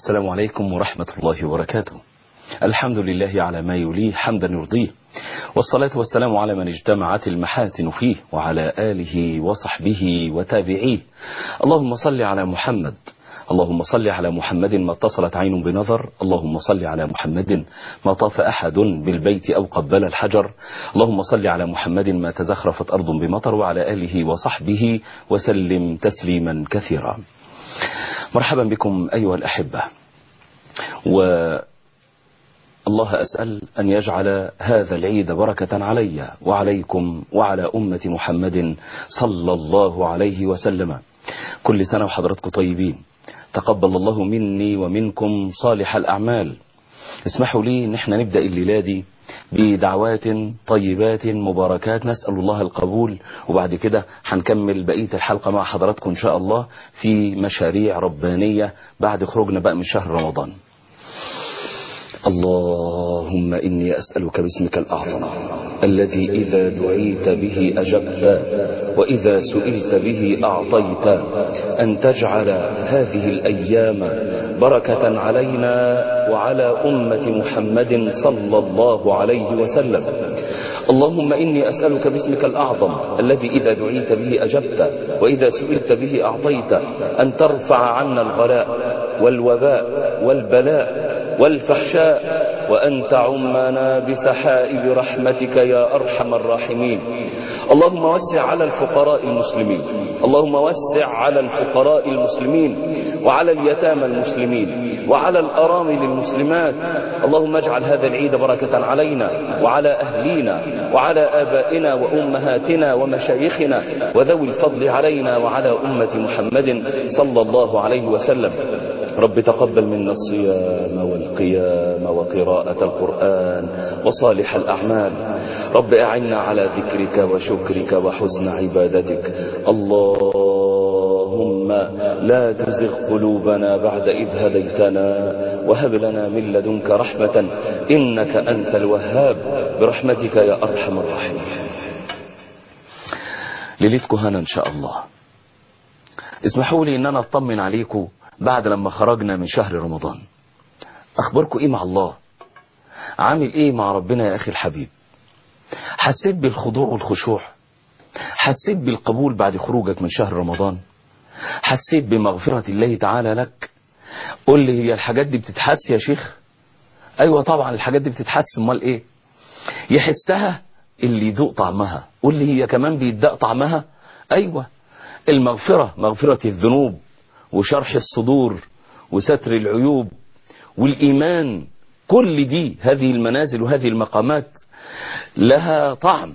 السلام عليكم ورحمة الله وبركاته الحمد لله على ما يليه حمدا يرضيه والصلاة والسلام على من اجتمعت المحاسن فيه وعلى آله وصحبه وتابعيه اللهم صل على محمد اللهم صل على محمد ما اتصلت عين بنظر اللهم صل على محمد ما طاف أحد بالبيت أو قبل الحجر اللهم صل على محمد ما تزخرفت أرض بمطر وعلى آله وصحبه وسلم تسليما كثيرا مرحبا بكم أيها الأحبة والله أسأل أن يجعل هذا العيد بركة علي وعليكم وعلى أمة محمد صلى الله عليه وسلم كل سنة وحضراتكم طيبين تقبل الله مني ومنكم صالح الأعمال اسمحوا لي ان احنا نبدأ الليلة دي بدعوات طيبات مباركات نسأل الله القبول وبعد كده هنكمل بقية الحلقة مع حضراتكم إن شاء الله في مشاريع ربانية بعد خروجنا بقى من شهر رمضان اللهم إني أسألك باسمك الأعظم الذي إذا دعيت به أجبت وإذا سئلت به أعطيت أن تجعل هذه الأيام بركة علينا وعلى أمة محمد صلى الله عليه وسلم اللهم إني أسألك باسمك الأعظم الذي إذا دعيت به أجبت وإذا سئلت به أعطيت أن ترفع عنا الغلاء والوباء والبلاء والفحشاء وأن تعمنا بسحائب رحمتك يا أرحم الراحمين اللهم وسع على الفقراء المسلمين اللهم وسع على الفقراء المسلمين وعلى اليتامى المسلمين وعلى الأرامل المسلمات اللهم اجعل هذا العيد بركة علينا وعلى أهلينا وعلى آبائنا وأمهاتنا ومشايخنا وذوي الفضل علينا وعلى أمة محمد صلى الله عليه وسلم رب تقبل منا الصيام والقيام وقراءة القرآن وصالح الأعمال رب أعنا على ذكرك وشكرك وحسن عبادتك اللهم لا تزغ قلوبنا بعد إذ هديتنا وهب لنا من لدنك رحمة إنك أنت الوهاب برحمتك يا أرحم الراحمين ليلتكم هنا إن شاء الله اسمحوا لي ان انا اطمن عليكم بعد لما خرجنا من شهر رمضان اخباركم ايه مع الله عامل ايه مع ربنا يا اخي الحبيب حسيت بالخضوع والخشوع حسيت بالقبول بعد خروجك من شهر رمضان حسيت بمغفرة الله تعالى لك قول لي هي الحاجات دي بتتحس يا شيخ ايوه طبعا الحاجات دي بتتحس امال ايه يحسها اللي يذوق طعمها قول لي هي كمان بيدق طعمها ايوه المغفرة مغفرة الذنوب وشرح الصدور وستر العيوب والإيمان كل دي هذه المنازل وهذه المقامات لها طعم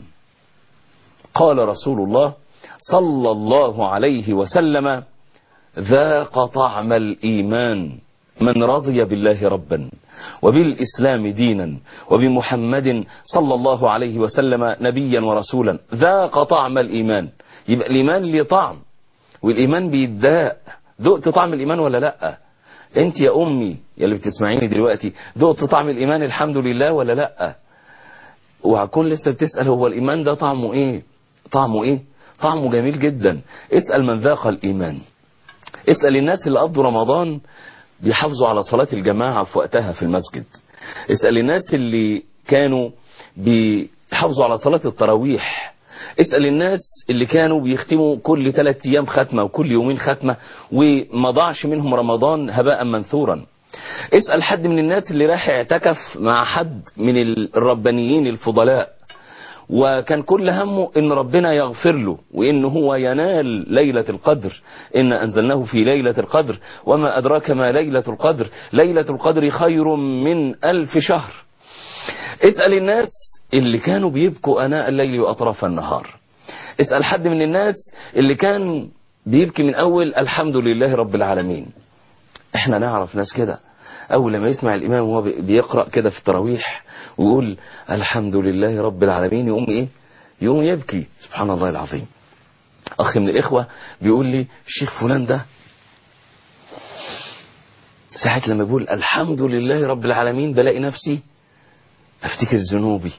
قال رسول الله صلى الله عليه وسلم ذاق طعم الإيمان من رضي بالله ربا وبالإسلام دينا وبمحمد صلى الله عليه وسلم نبيا ورسولا ذاق طعم الإيمان يبقى الإيمان ليه طعم والإيمان بيداء ذقت طعم الإيمان ولا لأ انت يا أمي يا اللي بتسمعيني دلوقتي ذقت طعم الإيمان الحمد لله ولا لأ وهكون لسه بتسأل هو الإيمان ده طعمه إيه طعمه إيه طعمه جميل جدا اسأل من ذاق الإيمان اسأل الناس اللي قضوا رمضان بيحافظوا على صلاة الجماعة في وقتها في المسجد اسأل الناس اللي كانوا بيحافظوا على صلاة التراويح اسأل الناس اللي كانوا بيختموا كل ثلاث ايام ختمة وكل يومين ختمة وما ضاعش منهم رمضان هباء منثورا اسأل حد من الناس اللي راح اعتكف مع حد من الربانيين الفضلاء وكان كل همه ان ربنا يغفر له وان هو ينال ليلة القدر ان انزلناه في ليلة القدر وما ادراك ما ليلة القدر ليلة القدر خير من الف شهر اسأل الناس اللي كانوا بيبكوا اناء الليل واطراف النهار اسأل حد من الناس اللي كان بيبكي من اول الحمد لله رب العالمين احنا نعرف ناس كده اول لما يسمع الامام وهو بيقرأ كده في التراويح ويقول الحمد لله رب العالمين يقوم ايه يقوم يبكي سبحان الله العظيم اخ من الاخوة بيقول لي الشيخ فلان ده ساعة لما بيقول الحمد لله رب العالمين بلاقي نفسي افتكر ذنوبي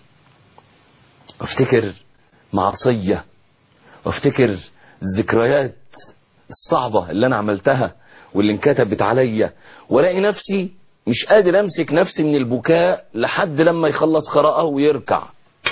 وافتكر معصية وافتكر ذكريات الصعبة اللي انا عملتها واللي انكتبت عليا والاقي نفسي مش قادر امسك نفسي من البكاء لحد لما يخلص قراءة ويركع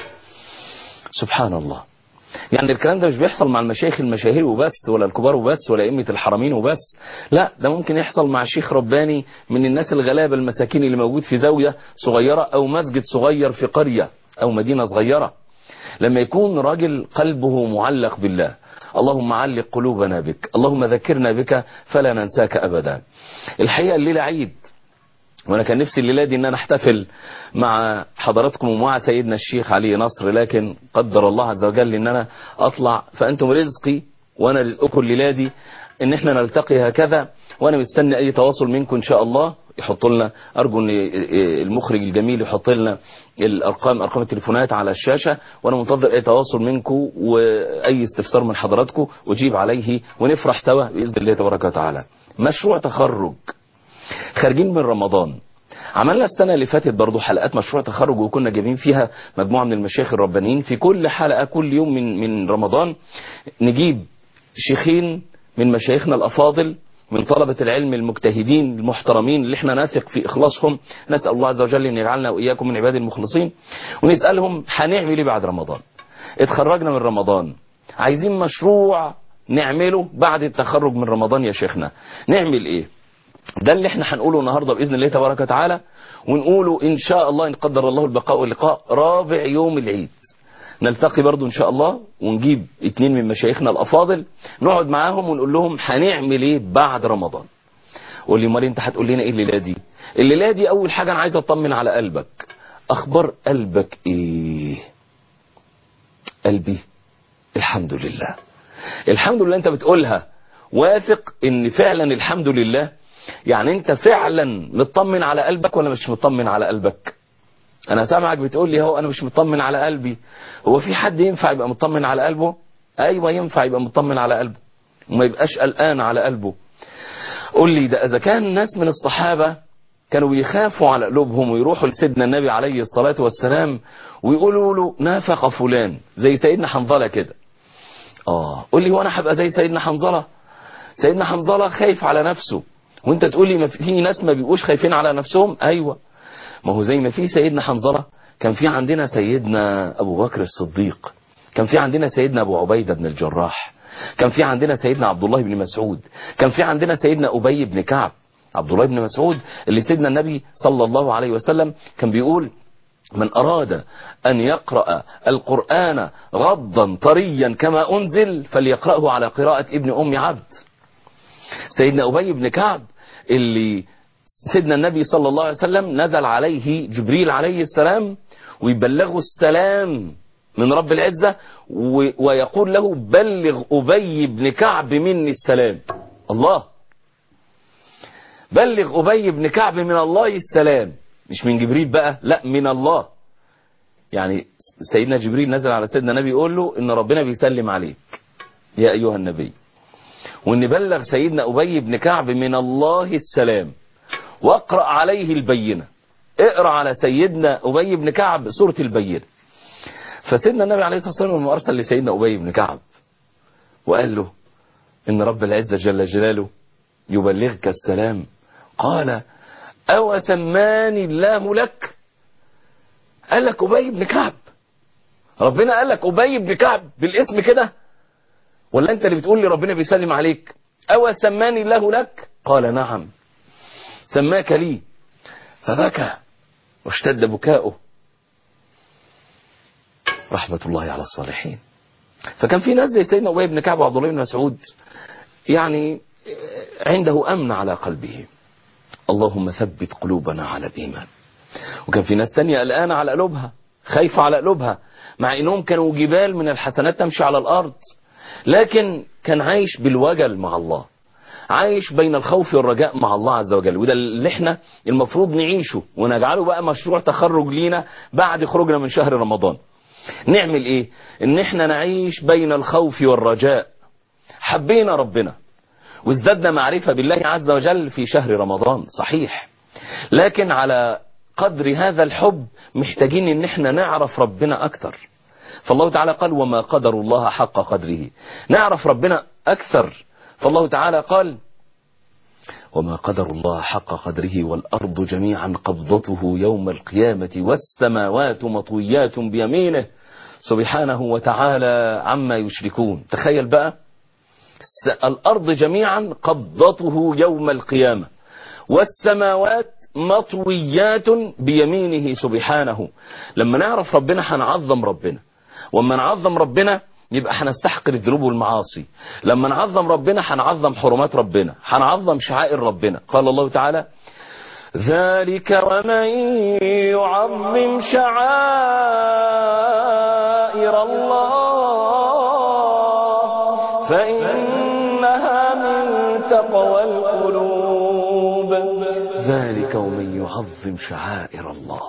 سبحان الله يعني الكلام ده مش بيحصل مع المشايخ المشاهير وبس ولا الكبار وبس ولا أئمة الحرمين وبس لا ده ممكن يحصل مع شيخ رباني من الناس الغلابة المساكين اللي موجود في زاوية صغيرة أو مسجد صغير في قرية أو مدينة صغيرة لما يكون راجل قلبه معلق بالله اللهم علق قلوبنا بك اللهم ذكرنا بك فلا ننساك أبدا الحقيقة الليلة عيد وانا كان نفسي الليله دي ان انا احتفل مع حضراتكم ومع سيدنا الشيخ علي نصر لكن قدر الله عز وجل ان انا اطلع فانتم رزقي وانا رزقكم الليله دي ان احنا نلتقي هكذا وانا مستني اي تواصل منكم ان شاء الله يحط لنا ارجو ان المخرج الجميل يحط لنا الارقام ارقام التليفونات على الشاشه وانا منتظر اي تواصل منكم واي استفسار من حضراتكم واجيب عليه ونفرح سوا باذن الله تبارك وتعالى مشروع تخرج خارجين من رمضان عملنا السنة اللي فاتت برضو حلقات مشروع تخرج وكنا جايبين فيها مجموعة من المشايخ الربانيين في كل حلقة كل يوم من, من رمضان نجيب شيخين من مشايخنا الأفاضل من طلبة العلم المجتهدين المحترمين اللي احنا نثق في إخلاصهم نسأل الله عز وجل أن يجعلنا وإياكم من عباد المخلصين ونسألهم هنعمل ايه بعد رمضان اتخرجنا من رمضان عايزين مشروع نعمله بعد التخرج من رمضان يا شيخنا نعمل ايه ده اللي احنا هنقوله النهاردة بإذن الله تبارك وتعالى ونقوله إن شاء الله إن قدر الله البقاء واللقاء رابع يوم العيد نلتقي برضو إن شاء الله ونجيب اتنين من مشايخنا الأفاضل نقعد معاهم ونقول لهم هنعمل إيه بعد رمضان قول لي امال انت هتقول لنا ايه الليله دي الليله دي اول حاجه انا عايز اطمن على قلبك اخبار قلبك ايه قلبي الحمد لله الحمد لله انت بتقولها واثق ان فعلا الحمد لله يعني انت فعلا مطمن على قلبك ولا مش مطمن على قلبك انا سامعك بتقول لي هو انا مش مطمن على قلبي هو في حد ينفع يبقى مطمن على قلبه ايوه ينفع يبقى مطمن على قلبه وما يبقاش قلقان على قلبه قول لي ده اذا كان ناس من الصحابه كانوا بيخافوا على قلوبهم ويروحوا لسيدنا النبي عليه الصلاة والسلام ويقولوا له نافق فلان زي سيدنا حنظلة كده اه قول لي هو انا هبقى زي سيدنا حنظلة سيدنا حنظلة خايف على نفسه وانت تقول لي ما في ناس ما بيبقوش خايفين على نفسهم ايوه ما هو زي ما في سيدنا حنظلة كان في عندنا سيدنا ابو بكر الصديق كان في عندنا سيدنا ابو عبيدة بن الجراح كان في عندنا سيدنا عبد الله بن مسعود كان في عندنا سيدنا ابي بن كعب عبد الله بن مسعود اللي سيدنا النبي صلى الله عليه وسلم كان بيقول من أراد أن يقرأ القرآن غضا طريا كما أنزل فليقرأه على قراءة ابن أم عبد سيدنا أبي بن كعب اللي سيدنا النبي صلى الله عليه وسلم نزل عليه جبريل عليه السلام ويبلغه السلام من رب العزة ويقول له بلغ أبي بن كعب مني السلام الله بلغ أبي بن كعب من الله السلام مش من جبريل بقى لا من الله يعني سيدنا جبريل نزل على سيدنا النبي يقول له ان ربنا بيسلم عليك يا ايها النبي وان بلغ سيدنا أبي بن كعب من الله السلام واقرأ عليه البينة اقرأ على سيدنا أبي بن كعب سورة البينة فسيدنا النبي عليه الصلاة والسلام لما أرسل لسيدنا أبي بن كعب وقال له إن رب العزة جل جلاله يبلغك السلام قال أو سماني الله لك قال لك أبي بن كعب ربنا قال لك أبي بن كعب بالاسم كده ولا أنت اللي بتقول لي ربنا بيسلم عليك أو سماني الله لك قال نعم سماك لي فبكى واشتد بكاؤه رحمة الله على الصالحين فكان في ناس زي سيدنا أبي بن كعب وعبد الله بن مسعود يعني عنده أمن على قلبه اللهم ثبت قلوبنا على الإيمان وكان في ناس تانية الآن على قلوبها خايفة على قلوبها مع انهم كانوا جبال من الحسنات تمشي على الارض لكن كان عايش بالوجل مع الله عايش بين الخوف والرجاء مع الله عز وجل وده اللي احنا المفروض نعيشه ونجعله بقى مشروع تخرج لينا بعد خروجنا من شهر رمضان نعمل ايه ان احنا نعيش بين الخوف والرجاء حبينا ربنا وازددنا معرفة بالله عز وجل في شهر رمضان صحيح لكن على قدر هذا الحب محتاجين ان احنا نعرف ربنا اكتر فالله تعالى قال وما قدر الله حق قدره نعرف ربنا اكثر فالله تعالى قال وما قدر الله حق قدره والأرض جميعا قبضته يوم القيامة والسماوات مطويات بيمينه سبحانه وتعالى عما يشركون تخيل بقى الأرض جميعا قبضته يوم القيامة والسماوات مطويات بيمينه سبحانه لما نعرف ربنا هنعظم ربنا وما نعظم ربنا يبقى هنستحقر الذنوب والمعاصي لما نعظم ربنا هنعظم حرمات ربنا هنعظم شعائر ربنا قال الله تعالى ذلك ومن يعظم شعائر الله فإنها من تقوى القلوب ذلك ومن يعظم شعائر الله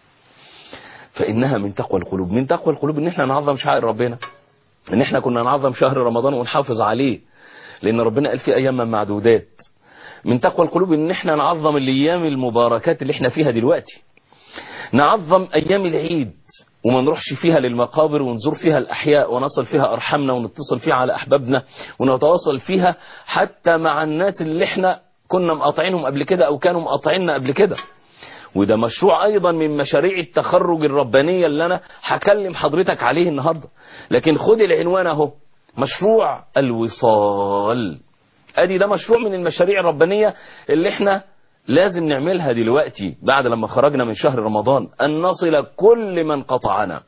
فإنها من تقوى القلوب من تقوى القلوب ان احنا نعظم شعائر ربنا ان احنا كنا نعظم شهر رمضان ونحافظ عليه لان ربنا قال في ايام معدودات من تقوى القلوب ان احنا نعظم الايام المباركات اللي احنا فيها دلوقتي نعظم ايام العيد وما نروحش فيها للمقابر ونزور فيها الاحياء ونصل فيها ارحامنا ونتصل فيها على احبابنا ونتواصل فيها حتى مع الناس اللي احنا كنا مقاطعينهم قبل كده او كانوا مقاطعيننا قبل كده وده مشروع ايضا من مشاريع التخرج الربانية اللي انا هكلم حضرتك عليه النهاردة لكن خد العنوان اهو مشروع الوصال ادي ده مشروع من المشاريع الربانية اللي احنا لازم نعملها دلوقتي بعد لما خرجنا من شهر رمضان ان نصل كل من قطعنا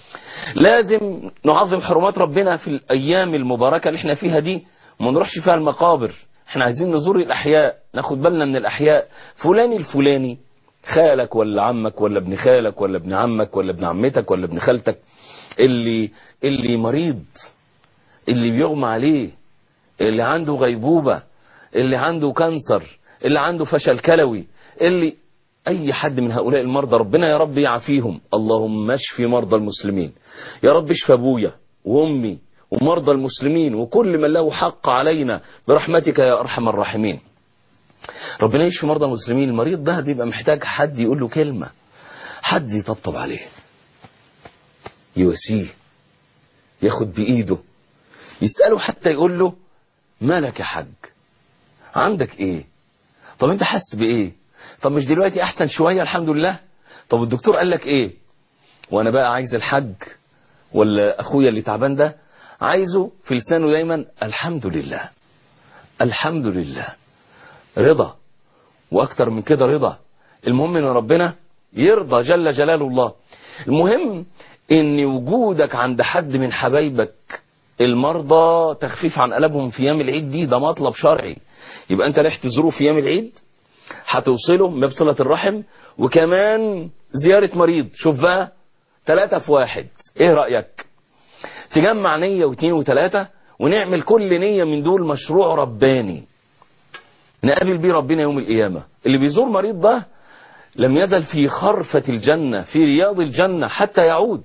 لازم نعظم حرمات ربنا في الايام المباركة اللي احنا فيها دي وما نروحش فيها المقابر احنا عايزين نزور الاحياء ناخد بالنا من الاحياء فلان الفلاني خالك ولا عمك ولا ابن خالك ولا ابن عمك ولا ابن عمتك ولا ابن خالتك اللي اللي مريض اللي بيغمى عليه اللي عنده غيبوبة اللي عنده كانسر اللي عنده فشل كلوي اللي اي حد من هؤلاء المرضى ربنا يا رب يعافيهم اللهم اشفي مرضى المسلمين يا رب اشفي ابويا وامي ومرضى المسلمين وكل من له حق علينا برحمتك يا ارحم الراحمين ربنا يشفي مرضى المسلمين المريض ده بيبقى محتاج حد يقول له كلمة حد يطبطب عليه يواسيه ياخد بإيده يسأله حتى يقول له مالك يا حاج عندك ايه طب انت حاسس بايه طب مش دلوقتي احسن شوية الحمد لله طب الدكتور قال لك ايه وانا بقى عايز الحاج ولا اخويا اللي تعبان ده عايزه في لسانه دايما الحمد لله الحمد لله رضا واكتر من كده رضا المهم ان ربنا يرضى جل جلال الله المهم ان وجودك عند حد من حبايبك المرضى تخفيف عن قلبهم في ايام العيد دي ده مطلب شرعي يبقى انت رايح تزوره في ايام العيد هتوصله بصلة الرحم وكمان زيارة مريض شوف بقى ثلاثة في واحد ايه رأيك تجمع نية واثنين وثلاثة ونعمل كل نية من دول مشروع رباني نقابل بيه ربنا يوم القيامة اللي بيزور مريض ده لم يزل في خرفة الجنة في رياض الجنة حتى يعود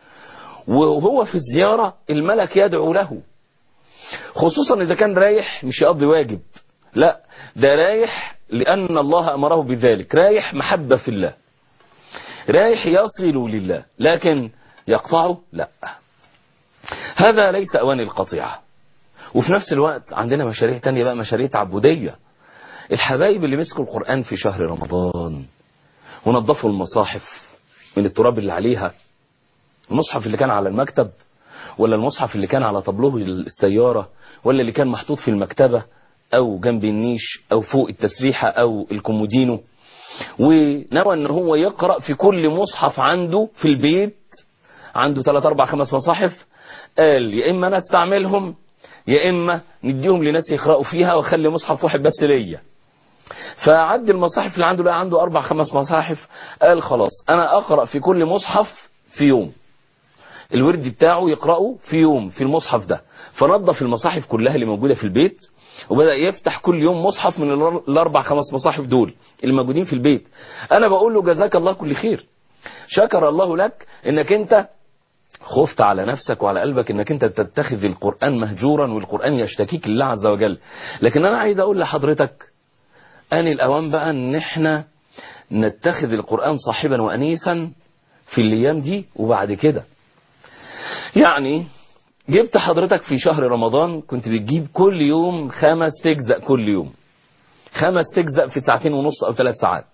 وهو في الزيارة الملك يدعو له خصوصا إذا كان رايح مش يقضي واجب لا ده رايح لأن الله أمره بذلك رايح محبة في الله رايح يصل لله لكن يقطعه لا هذا ليس أوان القطيعة وفي نفس الوقت عندنا مشاريع تانية بقى مشاريع تعبدية الحبايب اللي مسكوا القرآن في شهر رمضان ونظفوا المصاحف من التراب اللي عليها المصحف اللي كان على المكتب ولا المصحف اللي كان على طبلوه السيارة ولا اللي كان محطوط في المكتبة او جنب النيش او فوق التسريحة او الكومودينو ونوى ان هو يقرأ في كل مصحف عنده في البيت عنده 3 4 5 مصاحف قال يا اما انا استعملهم يا اما نديهم لناس يقرأوا فيها واخلي مصحف واحد بس ليا فعد المصاحف اللي عنده لا عنده اربع خمس مصاحف قال خلاص انا اقرأ في كل مصحف في يوم الورد بتاعه يقرأه في يوم في المصحف ده فنظف المصاحف كلها اللي موجودة في البيت وبدأ يفتح كل يوم مصحف من الاربع خمس مصاحف دول اللي موجودين في البيت انا بقول له جزاك الله كل خير شكر الله لك انك انت خفت على نفسك وعلى قلبك انك انت تتخذ القرآن مهجورا والقرآن يشتكيك لله عز وجل لكن انا عايز اقول لحضرتك ان الاوان بقى ان احنا نتخذ القرآن صاحبا وانيسا في الايام دي وبعد كده يعني جبت حضرتك في شهر رمضان كنت بتجيب كل يوم خمس تجزأ كل يوم خمس تجزأ في ساعتين ونص او ثلاث ساعات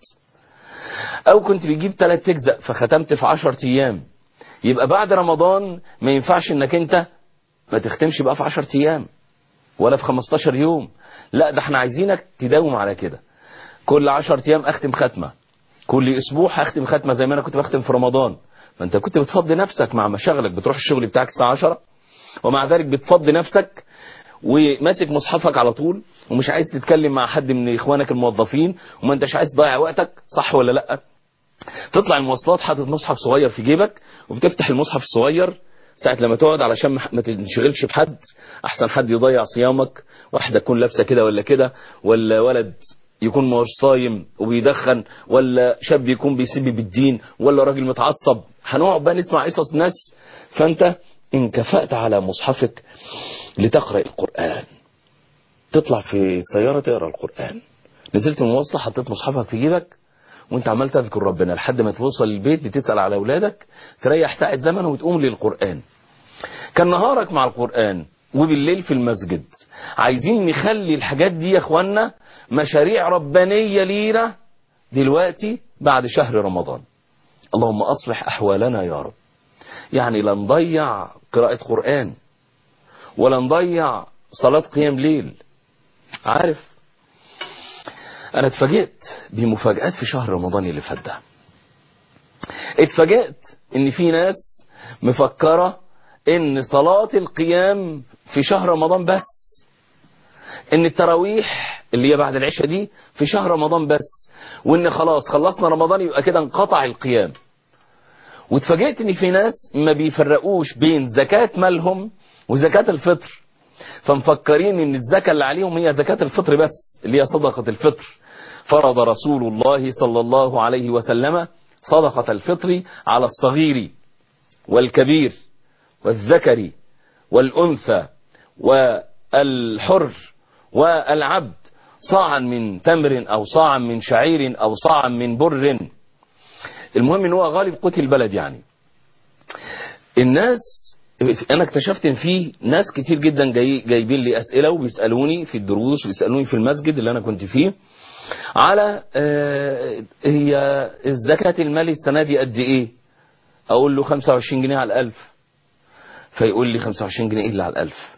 او كنت بتجيب ثلاث تجزأ فختمت في عشر ايام يبقى بعد رمضان ما ينفعش انك انت ما تختمش بقى في عشر ايام ولا في 15 يوم لا ده احنا عايزينك تداوم على كده كل 10 ايام اختم ختمه كل اسبوع هختم ختمه زي ما انا كنت بختم في رمضان ما انت كنت بتفضي نفسك مع مشاغلك بتروح الشغل بتاعك الساعه 10 ومع ذلك بتفضي نفسك وماسك مصحفك على طول ومش عايز تتكلم مع حد من اخوانك الموظفين وما انتش عايز تضيع وقتك صح ولا لا تطلع المواصلات حاطط مصحف صغير في جيبك وبتفتح المصحف الصغير ساعة لما تقعد علشان ما تنشغلش بحد احسن حد يضيع صيامك واحدة تكون لابسة كده ولا كده ولا ولد يكون مش صايم وبيدخن ولا شاب يكون بيسيب بالدين ولا راجل متعصب هنقعد بقى نسمع قصص ناس فانت انكفأت على مصحفك لتقرأ القرآن تطلع في السيارة تقرأ القرآن نزلت المواصلة حطيت مصحفك في جيبك وانت عمال تذكر ربنا لحد ما توصل البيت بتسأل على أولادك تريح ساعة زمن وتقوم للقرآن كان نهارك مع القرآن وبالليل في المسجد عايزين نخلي الحاجات دي يا اخوانا مشاريع ربانية لينا دلوقتي بعد شهر رمضان اللهم أصلح أحوالنا يا رب يعني لا نضيع قراءة قرآن ولا نضيع صلاة قيام ليل عارف انا اتفاجئت بمفاجآت في شهر رمضان اللي فات ده اتفاجئت ان في ناس مفكرة ان صلاة القيام في شهر رمضان بس ان التراويح اللي هي بعد العشاء دي في شهر رمضان بس وان خلاص خلصنا رمضان يبقى كده انقطع القيام واتفاجئت ان في ناس ما بيفرقوش بين زكاة مالهم وزكاة الفطر فمفكرين ان الزكاة اللي عليهم هي زكاة الفطر بس اللي هي صدقة الفطر فرض رسول الله صلى الله عليه وسلم صدقة الفطر على الصغير والكبير والذكر والأنثى والحر والعبد صاعا من تمر أو صاعا من شعير أو صاعا من بر المهم ان هو غالب قوت البلد يعني الناس انا اكتشفت ان في ناس كتير جدا جاي جايبين لي اسئله وبيسالوني في الدروس وبيسالوني في المسجد اللي انا كنت فيه على آه هي الزكاه المالي السنه دي قد ايه اقول له 25 جنيه على الالف فيقول لي 25 جنيه الا على الالف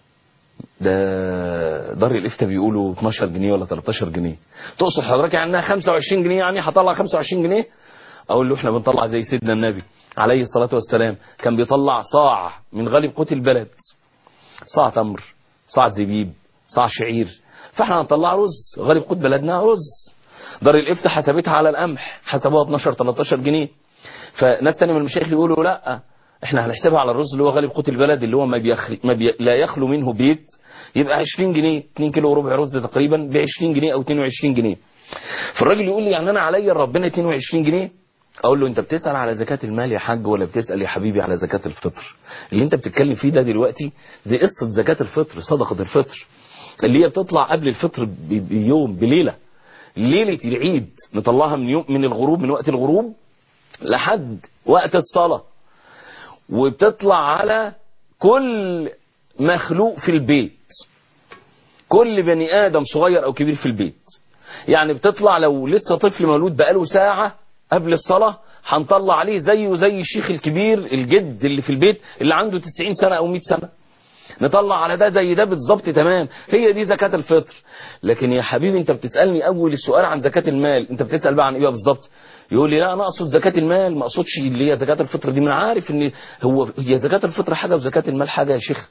ده دار الافتاء بيقولوا 12 جنيه ولا 13 جنيه تقصد حضرتك يعني انها 25 جنيه يعني هطلع 25 جنيه اقول له احنا بنطلع زي سيدنا النبي عليه الصلاة والسلام كان بيطلع صاع من غالب قوت البلد صاع تمر صاع زبيب صاع شعير فاحنا هنطلع رز غالب قوت بلدنا رز دار الافتاء حسبتها على القمح حسبوها 12 13 جنيه فناس تاني من المشايخ يقولوا لا احنا هنحسبها على الرز اللي هو غالب قوت البلد اللي هو ما, بيخل... ما بي... لا يخلو منه بيت يبقى 20 جنيه 2 كيلو وربع رز تقريبا ب 20 جنيه او 22 جنيه فالراجل يقول لي يعني انا عليا ربنا 22 جنيه اقول له انت بتسأل على زكاة المال يا حاج ولا بتسأل يا حبيبي على زكاة الفطر اللي انت بتتكلم فيه ده دلوقتي دي قصة زكاة الفطر صدقة الفطر اللي هي بتطلع قبل الفطر بيوم بليلة ليلة العيد نطلعها من يوم من الغروب من وقت الغروب لحد وقت الصلاة وبتطلع على كل مخلوق في البيت كل بني آدم صغير أو كبير في البيت يعني بتطلع لو لسه طفل مولود بقاله ساعة قبل الصلاة هنطلع عليه زيه زي الشيخ الكبير الجد اللي في البيت اللي عنده 90 سنة أو 100 سنة نطلع على ده زي ده بالظبط تمام هي دي زكاة الفطر لكن يا حبيبي انت بتسألني أول السؤال عن زكاة المال انت بتسأل بقى عن ايه بالظبط يقول لي لا انا اقصد زكاة المال ما اقصدش اللي هي زكاة الفطر دي من عارف ان هو هي زكاة الفطر حاجة وزكاة المال حاجة يا شيخ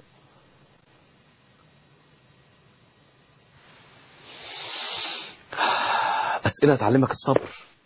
أسئلة تعلمك الصبر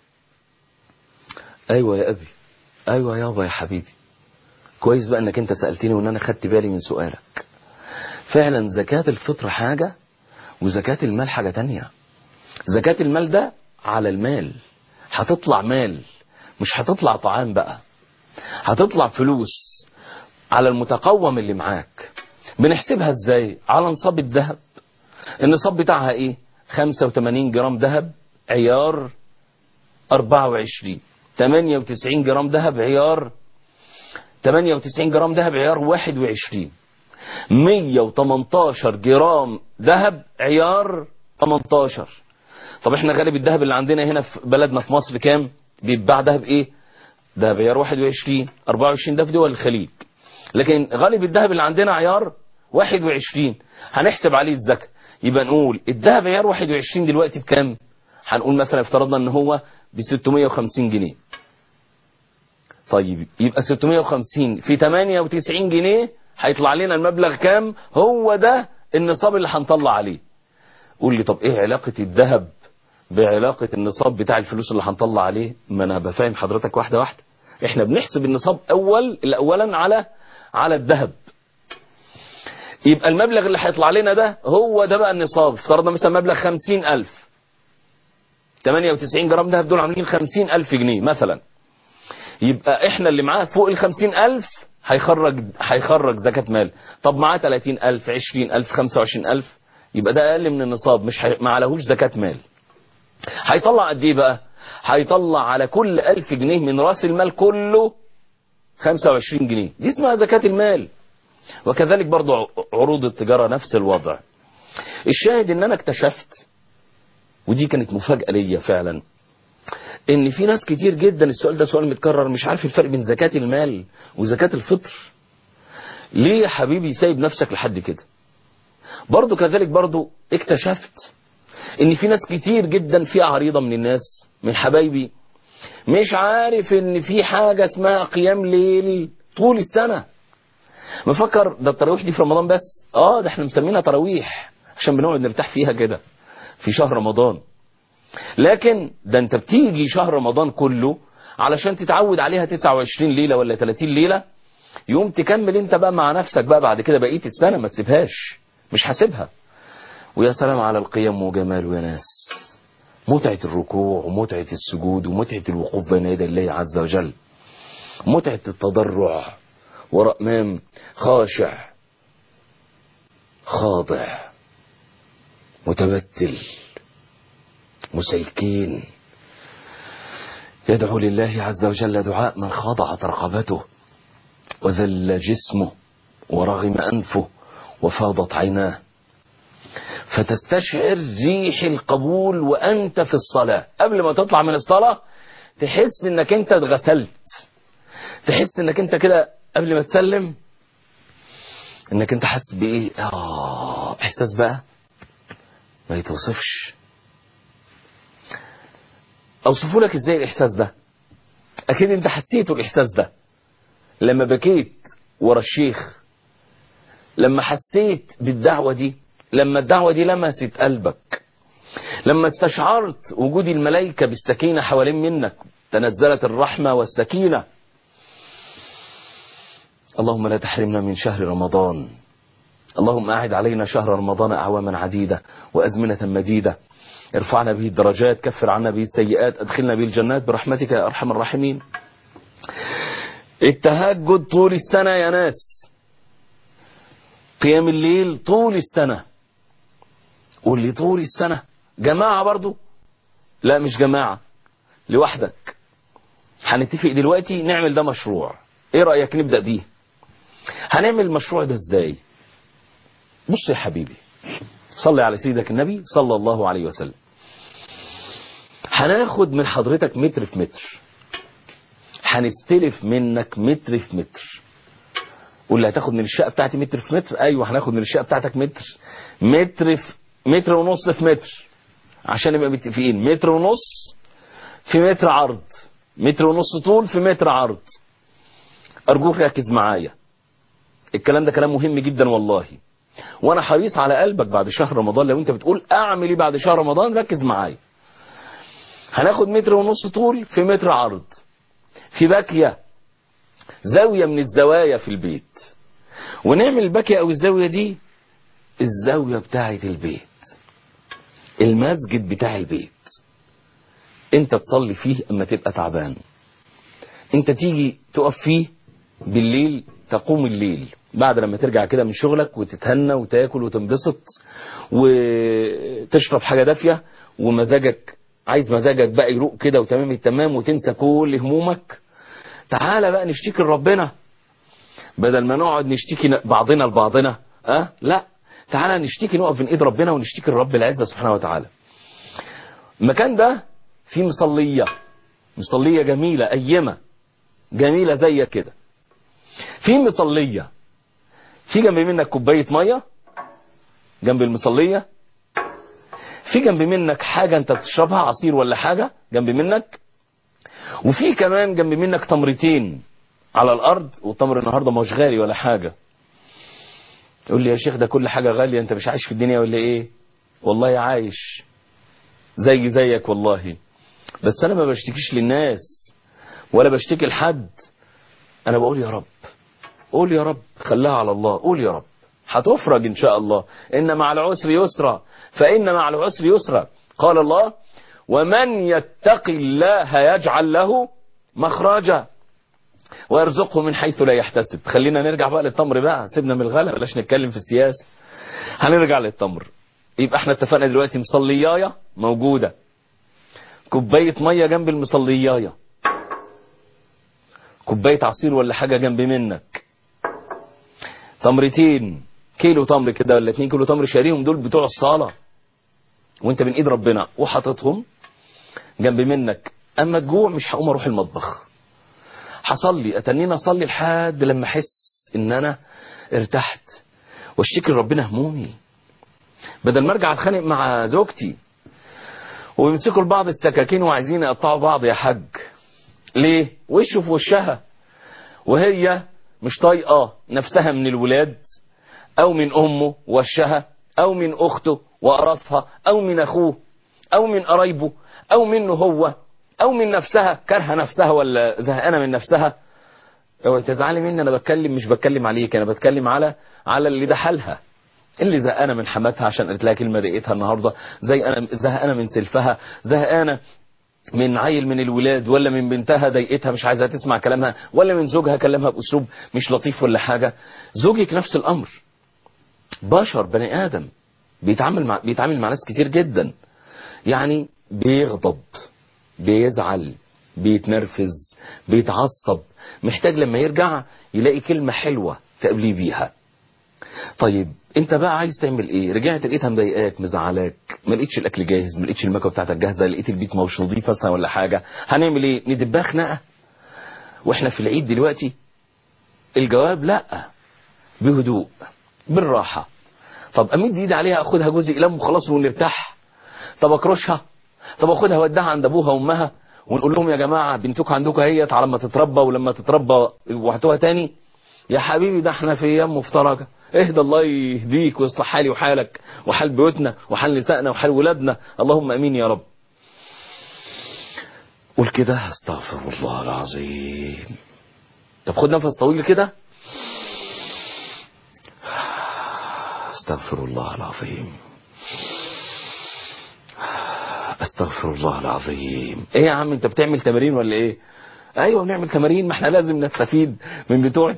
ايوه يا ابي ايوه يابا يا حبيبي كويس بقى انك انت سألتني وان انا خدت بالي من سؤالك فعلا زكاة الفطر حاجة وزكاة المال حاجة تانية زكاة المال ده على المال هتطلع مال مش هتطلع طعام بقى هتطلع فلوس على المتقوم اللي معاك بنحسبها ازاي على نصاب الذهب النصاب بتاعها ايه 85 جرام ذهب عيار 24 98 جرام ذهب عيار 98 جرام ذهب عيار 21 118 جرام ذهب عيار 18 طب احنا غالب الذهب اللي عندنا هنا في بلدنا في مصر كام بيتباع ذهب ايه ذهب عيار 21 24 ده في دول الخليج لكن غالب الذهب اللي عندنا عيار 21 هنحسب عليه الزكاة يبقى نقول الذهب عيار 21 دلوقتي بكام هنقول مثلا افترضنا ان هو ب 650 جنيه طيب يبقى 650 في 98 جنيه هيطلع لنا المبلغ كام هو ده النصاب اللي هنطلع عليه قول لي طب ايه علاقة الذهب بعلاقة النصاب بتاع الفلوس اللي هنطلع عليه ما انا بفهم حضرتك واحدة واحدة احنا بنحسب النصاب اول اولا على على الذهب يبقى المبلغ اللي هيطلع لنا ده هو ده بقى النصاب افترضنا مثلا مبلغ 50000 98 جرام دهب دول عاملين 50000 جنيه مثلا يبقى احنا اللي معاه فوق ال 50000 هيخرج هيخرج زكاة مال طب معاه 30000 20000 25000 يبقى ده اقل من النصاب مش هي... ما عليهوش زكاة مال هيطلع قد ايه بقى هيطلع على كل 1000 جنيه من راس المال كله 25 جنيه دي اسمها زكاة المال وكذلك برضو عروض التجارة نفس الوضع الشاهد ان انا اكتشفت ودي كانت مفاجأة ليا فعلا ان في ناس كتير جدا السؤال ده سؤال متكرر مش عارف الفرق بين زكاة المال وزكاة الفطر ليه يا حبيبي سايب نفسك لحد كده برضو كذلك برضو اكتشفت ان في ناس كتير جدا في عريضة من الناس من حبايبي مش عارف ان في حاجة اسمها قيام ليل طول السنة مفكر ده التراويح دي في رمضان بس اه ده احنا مسمينها تراويح عشان بنقعد نرتاح فيها كده في شهر رمضان لكن ده انت بتيجي شهر رمضان كله علشان تتعود عليها 29 ليلة ولا 30 ليلة يوم تكمل انت بقى مع نفسك بقى بعد كده بقية السنة ما تسيبهاش مش هسيبها ويا سلام على القيام وجماله يا ناس متعة الركوع ومتعة السجود ومتعة الوقوف بين يدي الله عز وجل متعة التضرع وراء امام خاشع خاضع متبتل مسيكين يدعو لله عز وجل دعاء من خضعت رقبته وذل جسمه ورغم أنفه وفاضت عيناه فتستشعر ريح القبول وأنت في الصلاة قبل ما تطلع من الصلاة تحس انك انت اتغسلت تحس انك انت كده قبل ما تسلم انك انت حاسس بايه اه احساس بقى ما يتوصفش اوصفه لك ازاي الاحساس ده اكيد انت حسيته الاحساس ده لما بكيت ورا الشيخ لما حسيت بالدعوة دي لما الدعوة دي لمست قلبك لما استشعرت وجود الملائكة بالسكينة حوالين منك تنزلت الرحمة والسكينة اللهم لا تحرمنا من شهر رمضان اللهم أعد علينا شهر رمضان أعواما عديدة وأزمنة مديدة ارفعنا به الدرجات كفر عنا به السيئات أدخلنا به الجنات برحمتك يا أرحم الراحمين التهجد طول السنة يا ناس قيام الليل طول السنة قول لي طول السنة جماعة برضو لا مش جماعة لوحدك هنتفق دلوقتي نعمل ده مشروع ايه رأيك نبدأ بيه هنعمل المشروع ده ازاي بص يا حبيبي صلي على سيدك النبي صلى الله عليه وسلم هناخد من حضرتك متر في متر هنستلف منك متر في متر قول لي هتاخد من الشقة بتاعتي متر في متر ايوه هناخد من الشقة بتاعتك متر متر في متر ونص في متر عشان نبقى متفقين متر ونص في متر عرض متر ونص طول في متر عرض ارجوك ركز معايا الكلام ده كلام مهم جدا والله وانا حريص على قلبك بعد شهر رمضان لو انت بتقول اعمل ايه بعد شهر رمضان ركز معايا هناخد متر ونص طول في متر عرض في باكية زاوية من الزوايا في البيت ونعمل الباكية او الزاوية دي الزاوية بتاعة البيت المسجد بتاع البيت انت تصلي فيه اما تبقى تعبان انت تيجي تقف فيه بالليل تقوم الليل بعد لما ترجع كده من شغلك وتتهنى وتاكل وتنبسط وتشرب حاجة دافية ومزاجك عايز مزاجك بقى يروق كده وتمام التمام وتنسى كل همومك تعالى بقى نشتكي لربنا بدل ما نقعد نشتكي بعضنا لبعضنا أه؟ لا تعالى نشتكي نقف من ايد ربنا ونشتكي لرب العزة سبحانه وتعالى المكان ده فيه مصلية مصلية جميلة أيمة جميلة زي كده في مصلية في جنب منك كوباية مية جنب المصلية في جنب منك حاجة انت بتشربها عصير ولا حاجة جنب منك وفي كمان جنب منك تمرتين على الارض والتمر النهاردة مش غالي ولا حاجة يقول لي يا شيخ ده كل حاجة غالية انت مش عايش في الدنيا ولا ايه والله عايش زي زيك والله بس انا ما بشتكيش للناس ولا بشتكي لحد انا بقول يا رب قول يا رب خلاها على الله قول يا رب هتفرج ان شاء الله ان مع العسر يسرا فان مع العسر يسرا قال الله ومن يتق الله يجعل له مخرجا ويرزقه من حيث لا يحتسب خلينا نرجع بقى للتمر بقى سيبنا من الغلا بلاش نتكلم في السياسة هنرجع للتمر يبقى احنا اتفقنا دلوقتي مصلياية موجودة كوباية مية جنب المصلياية كوباية عصير ولا حاجة جنب منك تمرتين كيلو تمر كده ولا 2 كيلو تمر شاريهم دول بتوع الصلاة وانت من ايد ربنا وحاططهم جنب منك اما تجوع مش هقوم اروح المطبخ هصلي اتنينا اصلي لحد لما احس ان انا ارتحت واشتكي لربنا همومي بدل ما ارجع اتخانق مع زوجتي ويمسكوا لبعض السكاكين وعايزين يقطعوا بعض يا حاج ليه وشه في وشها وهي مش طايقه نفسها من الولاد او من امه وشها او من اخته وقرفها او من اخوه او من قرايبه او منه هو او من نفسها كارهه نفسها ولا زهقانه من نفسها اوعي تزعلي مني انا بتكلم مش بتكلم عليك انا بتكلم على على اللي ده حالها اللي زهقانه من حماتها عشان قالت لها كلمه ضايقتها النهارده زي انا زهقانه من سلفها زهقانه من عيل من الولاد ولا من بنتها ضايقتها مش عايزه تسمع كلامها ولا من زوجها كلمها باسلوب مش لطيف ولا حاجه زوجك نفس الامر بشر بني ادم بيتعامل مع بيتعامل مع ناس كتير جدا يعني بيغضب بيزعل بيتنرفز بيتعصب محتاج لما يرجع يلاقي كلمة حلوة تقبليه بيها طيب انت بقى عايز تعمل ايه رجعت لقيتها مضايقاك مزعلاك ما لقيتش الاكل جاهز ما لقيتش المكوه بتاعتك جاهزه لقيت البيت مش نظيف مثلا ولا حاجه هنعمل ايه ندبها خناقه واحنا في العيد دلوقتي الجواب لا بهدوء بالراحه طب امد ايدي عليها اخدها جزء لم وخلاص ونرتاح طب اكرشها طب اخدها ودها عند ابوها وامها ونقول لهم يا جماعه بنتكم عندكم اهيت على ما تتربى ولما تتربى وهاتوها تاني يا حبيبي ده احنا في ايام مفترجه اهدى الله يهديك ويصلح حالي وحالك وحال بيوتنا وحال نسائنا وحال ولادنا اللهم امين يا رب قول كده استغفر الله العظيم طب خد نفس طويل كده استغفر الله العظيم استغفر الله العظيم ايه يا عم انت بتعمل تمارين ولا ايه ايوه بنعمل تمارين ما احنا لازم نستفيد من بتوع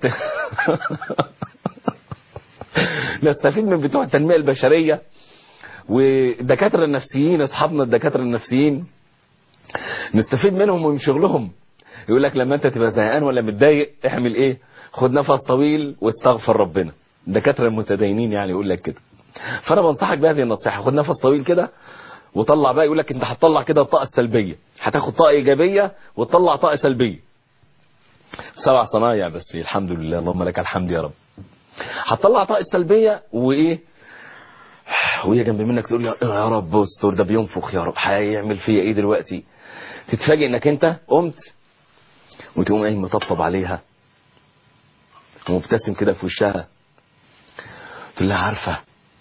نستفيد من بتوع التنميه البشريه والدكاتره النفسيين اصحابنا الدكاتره النفسيين نستفيد منهم ومن شغلهم يقول لك لما انت تبقى زهقان ولا متضايق اعمل ايه خد نفس طويل واستغفر ربنا الدكاتره المتدينين يعني يقول لك كده فانا بنصحك بهذه النصيحه خد نفس طويل كده وطلع بقى يقول لك انت هتطلع كده الطاقه السلبيه هتاخد طاقه ايجابيه وتطلع طاقه سلبيه سبع صنايع بس الحمد لله اللهم لك الحمد يا رب هتطلع طاقه سلبيه وايه وهي جنب منك تقول يا رب استر ده بينفخ يا رب هيعمل فيا ايه دلوقتي تتفاجئ انك انت قمت وتقوم قايم مطبطب عليها ومبتسم كده في وشها تقول لها عارفه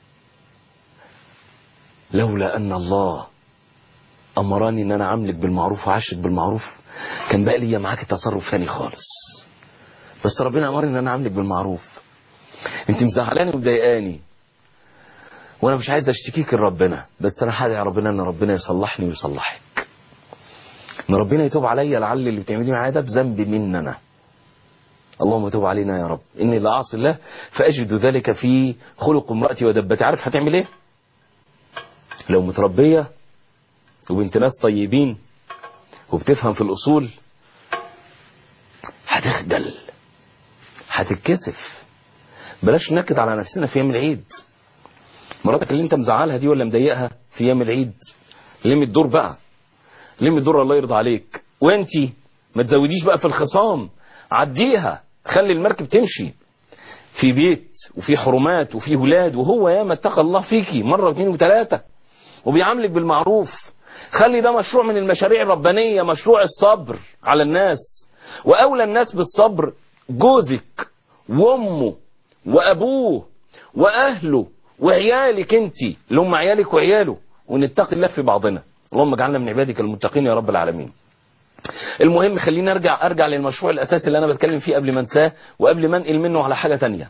لولا ان الله امرني ان انا عاملك بالمعروف وعاشك بالمعروف كان بقى لي معاك تصرف ثاني خالص بس ربنا امرني ان انا عاملك بالمعروف انت مزعلاني ومضايقاني وانا مش عايز اشتكيك لربنا بس انا هدعي ربنا ان ربنا يصلحني ويصلحك ان ربنا يتوب عليا لعل اللي بتعمليه معايا ده بذنب مني انا اللهم توب علينا يا رب اني لا اعصي الله فاجد ذلك في خلق امراتي ودبتي عارف هتعمل ايه لو متربيه وبنت ناس طيبين وبتفهم في الاصول هتخجل هتتكسف بلاش نكد على نفسنا في ايام العيد مراتك اللي انت مزعلها دي ولا مضايقها في ايام العيد لم الدور بقى لم الدور الله يرضى عليك وانتي ما تزوديش بقى في الخصام عديها خلي المركب تمشي في بيت وفي حرمات وفي ولاد وهو ياما اتقى الله فيكي مرة واثنين وثلاثة وبيعاملك بالمعروف خلي ده مشروع من المشاريع الربانية مشروع الصبر على الناس وأولى الناس بالصبر جوزك وأمه وأبوه وأهله وعيالك انت اللي هم عيالك وعياله ونتقي الله في بعضنا اللهم اجعلنا من عبادك المتقين يا رب العالمين المهم خليني ارجع ارجع للمشروع الاساسي اللي انا بتكلم فيه قبل ما انساه وقبل ما انقل منه على حاجه تانية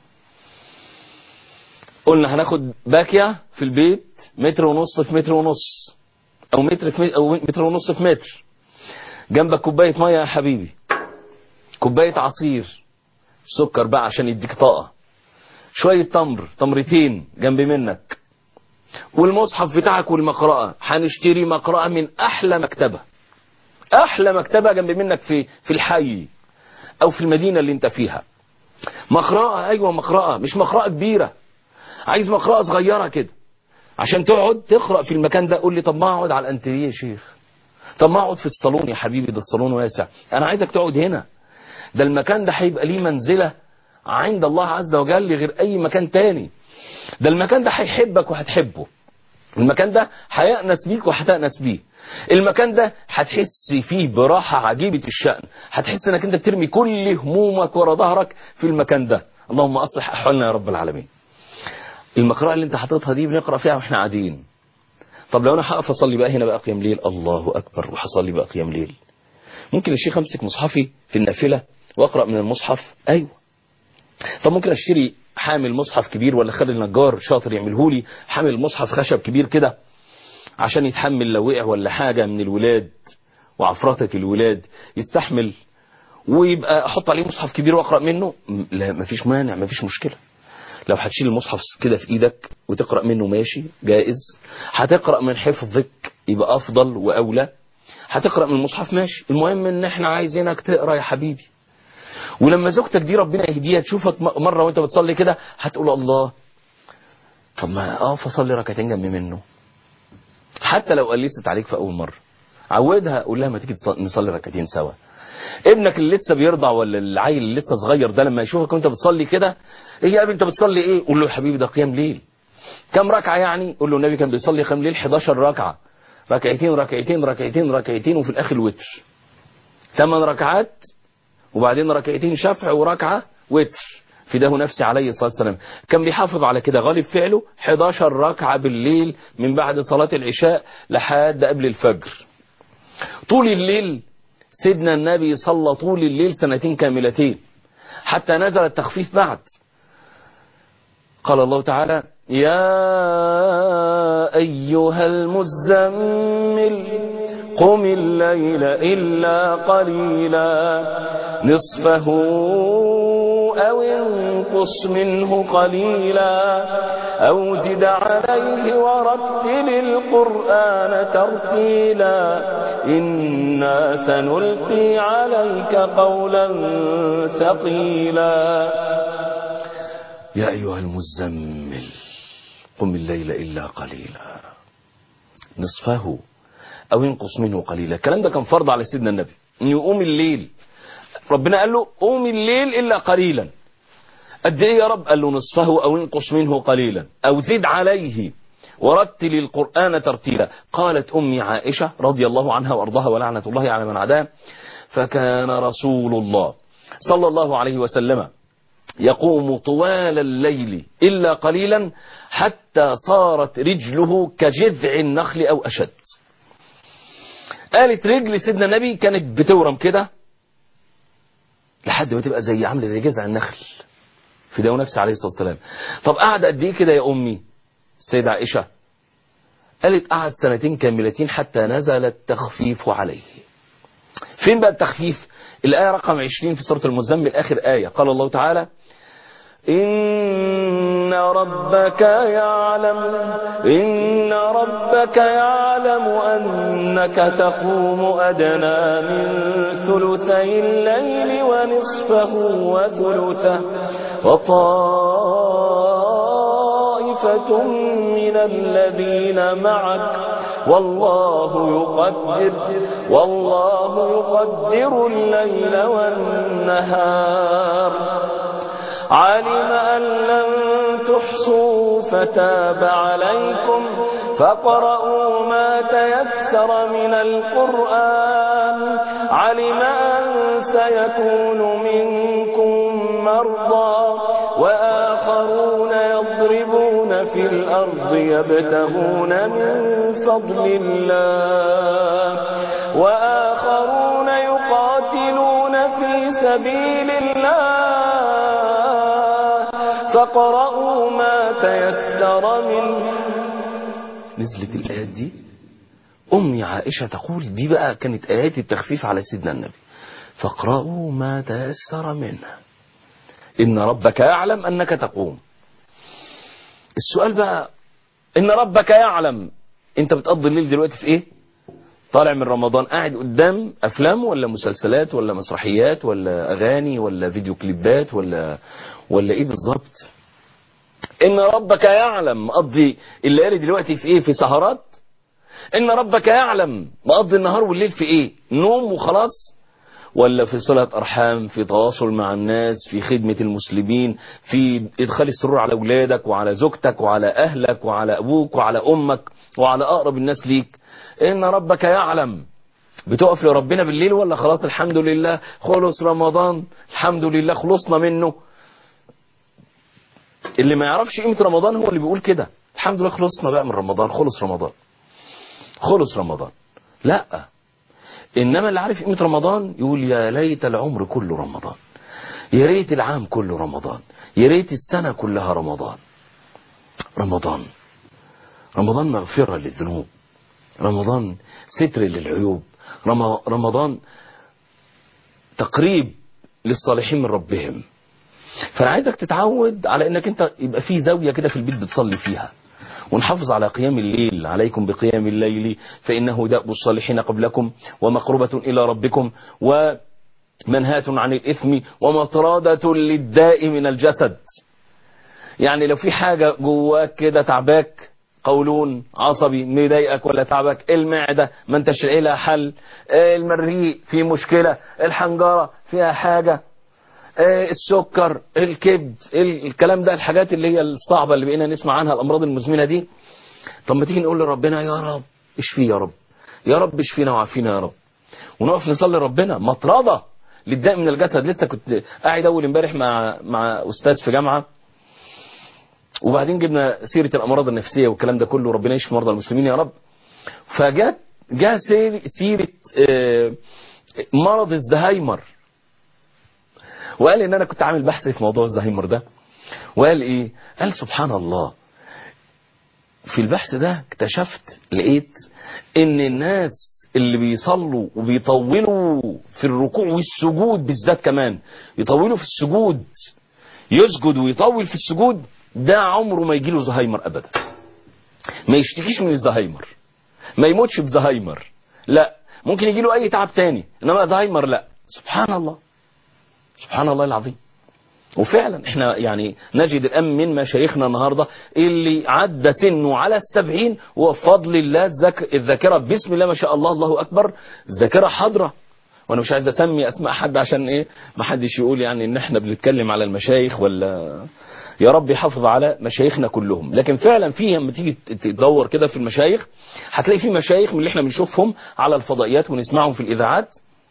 قلنا هناخد باكيه في البيت متر ونص في متر ونص او متر في متر او متر ونص في متر جنبك كوبايه ميه يا حبيبي كوبايه عصير سكر بقى عشان يديك طاقه شويه تمر تمرتين جنب منك والمصحف بتاعك والمقرأة هنشتري مقرأة من أحلى مكتبة أحلى مكتبة جنب منك في في الحي أو في المدينة اللي أنت فيها مقرأة أيوة مقرأة مش مقرأة كبيرة عايز مقرأة صغيرة كده عشان تقعد تقرأ في المكان ده قول لي طب ما أقعد على الأنتريه يا شيخ طب ما أقعد في الصالون يا حبيبي ده الصالون واسع أنا عايزك تقعد هنا ده المكان ده هيبقى ليه منزلة عند الله عز وجل غير أي مكان تاني ده المكان ده هيحبك وهتحبه المكان ده هيأنس بيك وهتأنس بيه المكان ده هتحس فيه براحة عجيبة الشأن هتحس انك انت بترمي كل همومك ورا ظهرك في المكان ده اللهم اصلح احوالنا يا رب العالمين المقرأة اللي انت حاططها دي بنقرأ فيها واحنا قاعدين طب لو انا هقف اصلي بقى هنا بقى قيام ليل الله اكبر وهصلي بقى قيام ليل ممكن الشيخ امسك مصحفي في النافلة واقرأ من المصحف ايوه طب ممكن اشتري حامل مصحف كبير ولا خلي النجار شاطر يعمله لي حامل مصحف خشب كبير كده عشان يتحمل لو وقع ولا حاجة من الولاد وعفرطة الولاد يستحمل ويبقى احط عليه مصحف كبير واقرا منه لا مفيش مانع مفيش مشكله لو هتشيل المصحف كده في ايدك وتقرا منه ماشي جائز هتقرا من حفظك يبقى افضل واولى هتقرا من المصحف ماشي المهم ان احنا عايزينك تقرا يا حبيبي ولما زوجتك دي ربنا يهديها تشوفك مره وانت بتصلي كده هتقول الله طب ما اقف اصلي ركعتين جنب منه حتى لو قلست عليك في اول مره عودها قول لها ما تيجي نصلي ركعتين سوا ابنك اللي لسه بيرضع ولا العيل اللي لسه صغير ده لما يشوفك وانت بتصلي كده ايه يا ابني انت بتصلي ايه قول له يا حبيبي ده قيام ليل كم ركعه يعني قول له النبي كان بيصلي قيام ليل 11 ركعه ركعتين ركعتين ركعتين ركعتين وفي الاخر وتر ثمان ركعات وبعدين ركعتين شفع وركعه وتر فداه نفسي عليه الصلاة والسلام كان بيحافظ على كده غالب فعله 11 ركعة بالليل من بعد صلاة العشاء لحد قبل الفجر طول الليل سيدنا النبي صلى طول الليل سنتين كاملتين حتى نزل التخفيف بعد قال الله تعالى يا أيها المزمل قم الليل إلا قليلا نصفه أو انقص منه قليلا أو زد عليه ورتل القرآن ترتيلا إنا سنلقي عليك قولا ثقيلا يا أيها المزمل قم الليل إلا قليلا نصفه أو ينقص منه قليلا الكلام ده كان فرض على سيدنا النبي أن يقوم الليل ربنا قال له قوم الليل إلا قليلا قد إيه يا رب قال له نصفه أو ينقص منه قليلا أو زد عليه ورتل القرآن ترتيلا قالت أمي عائشة رضي الله عنها وأرضاها ولعنة الله على من عداه فكان رسول الله صلى الله عليه وسلم يقوم طوال الليل إلا قليلا حتى صارت رجله كجذع النخل أو أشد قالت رجل سيدنا النبي كانت بتورم كده لحد ما تبقى زي عامله زي جذع النخل في داو نفسي عليه الصلاه والسلام طب قعد قد ايه كده يا امي السيده عائشه قالت قعد سنتين كاملتين حتى نزل التخفيف عليه فين بقى التخفيف الآية رقم 20 في سورة المزمل آخر آية قال الله تعالى إن ربك يعلم إن ربك يعلم أنك تقوم أدنى من ثلثي الليل ونصفه وثلثه وطائفة من الذين معك والله يقدر والله يقدر الليل والنهار علم أن لن تحصوا فتاب عليكم فقرأوا ما تيسر من القرآن علم أن سيكون منكم مرضى وآخرون يضربون في الأرض يبتغون من فضل الله وآخرون يقاتلون في سبيل الله فقرأوا ما تيسر منه نزلت الآيات دي أمي عائشة تقول دي بقى كانت آيات التخفيف على سيدنا النبي فاقرأوا ما تيسر منه إن ربك يعلم أنك تقوم السؤال بقى إن ربك يعلم أنت بتقضي الليل دلوقتي في إيه طالع من رمضان قاعد قدام أفلام ولا مسلسلات ولا مسرحيات ولا أغاني ولا فيديو كليبات ولا ولا إيه بالظبط إن ربك يعلم مقضي الليالي دلوقتي في إيه في سهرات إن ربك يعلم مقضي النهار والليل في إيه نوم وخلاص ولا في صلة أرحام في تواصل مع الناس في خدمة المسلمين في إدخال السرور على أولادك وعلى زوجتك وعلى أهلك وعلى أبوك وعلى أمك وعلى أقرب الناس ليك إن ربك يعلم بتقف لربنا بالليل ولا خلاص الحمد لله خلص رمضان الحمد لله خلصنا منه اللي ما يعرفش قيمة رمضان هو اللي بيقول كده الحمد لله خلصنا بقى من رمضان خلص رمضان خلص رمضان لا إنما اللي عارف قيمة رمضان يقول يا ليت العمر كله رمضان يا ريت العام كله رمضان يا ريت السنة كلها رمضان رمضان رمضان مغفرة للذنوب رمضان ستر للعيوب رمضان تقريب للصالحين من ربهم فانا عايزك تتعود على انك انت يبقى في زاوية كده في البيت بتصلي فيها ونحافظ على قيام الليل عليكم بقيام الليل فإنه دأب الصالحين قبلكم ومقربة إلى ربكم ومنهاة عن الإثم ومطرادة للداء من الجسد يعني لو في حاجة جواك كده تعباك قولون عصبي مضايقك ولا تعبك المعدة ما انتش لها حل المريء في مشكلة الحنجرة فيها حاجة السكر الكبد الكلام ده الحاجات اللي هي الصعبة اللي بقينا نسمع عنها الأمراض المزمنة دي طب ما تيجي نقول لربنا يا رب اشفي يا رب يا رب اشفينا وعافينا يا رب ونقف نصلي ربنا مطردة للداء من الجسد لسه كنت قاعد أول امبارح مع مع أستاذ في جامعة وبعدين جبنا سيرة الأمراض النفسية والكلام ده كله ربنا يشفي مرضى المسلمين يا رب فجت جاء سيرة مرض الزهايمر وقال ان انا كنت عامل بحث في موضوع الزهايمر ده وقال ايه قال سبحان الله في البحث ده اكتشفت لقيت ان الناس اللي بيصلوا وبيطولوا في الركوع والسجود بالذات كمان يطولوا في السجود يسجد ويطول في السجود ده عمره ما يجيله زهايمر ابدا ما يشتكيش من الزهايمر ما يموتش بزهايمر لا ممكن يجيله اي تعب تاني انما زهايمر لا سبحان الله سبحان الله العظيم وفعلا احنا يعني نجد الان من مشايخنا النهاردة اللي عدى سنه على السبعين وفضل الله الذك... الذاكرة بسم الله ما شاء الله الله اكبر الذاكرة حاضرة وانا مش عايز اسمي اسماء حد عشان ايه ما حدش يقول يعني ان احنا بنتكلم على المشايخ ولا يا رب يحافظ على مشايخنا كلهم لكن فعلا في لما تيجي تدور كده في المشايخ هتلاقي في مشايخ من اللي احنا بنشوفهم على الفضائيات ونسمعهم في الاذاعات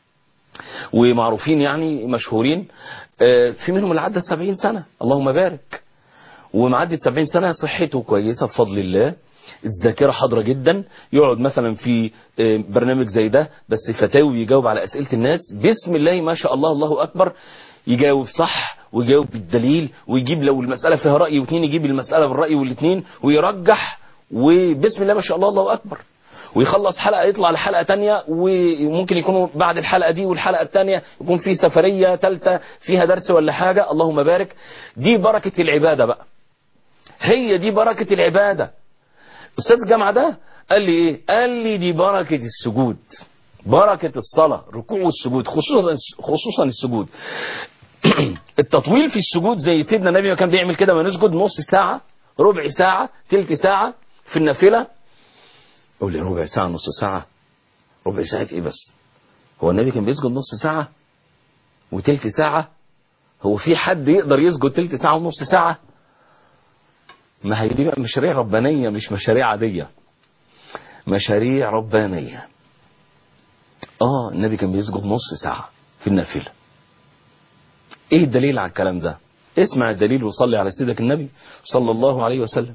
ومعروفين يعني مشهورين في منهم اللي عدى السبعين سنة اللهم بارك ومعدي السبعين سنة صحته كويسة بفضل الله الذاكرة حاضرة جدا يقعد مثلا في برنامج زي ده بس فتاوي يجاوب على أسئلة الناس بسم الله ما شاء الله الله أكبر يجاوب صح ويجاوب بالدليل ويجيب لو المسألة فيها رأي واثنين يجيب المسألة بالرأي والاثنين ويرجح وبسم الله ما شاء الله الله أكبر ويخلص حلقة يطلع لحلقة تانية وممكن يكونوا بعد الحلقة دي والحلقة التانية يكون في سفرية تالتة فيها درس ولا حاجة اللهم بارك دي بركة العبادة بقى هي دي بركة العبادة أستاذ الجامعة ده قال لي إيه قال لي دي بركة السجود بركة الصلاة ركوع والسجود خصوصا خصوصا السجود التطويل في السجود زي سيدنا النبي ما كان بيعمل كده ما نسجد نص ساعة ربع ساعة تلت ساعة في النافلة قول لي ربع ساعة نص ساعة ربع ساعة ايه بس هو النبي كان بيسجد نص ساعة وتلت ساعة هو في حد يقدر يسجد تلت ساعة ونص ساعة ما هي دي بقى مشاريع ربانية مش مشاريع عادية مشاريع ربانية اه النبي كان بيسجد نص ساعة في النافلة ايه الدليل على الكلام ده اسمع الدليل وصلي على سيدك النبي صلى الله عليه وسلم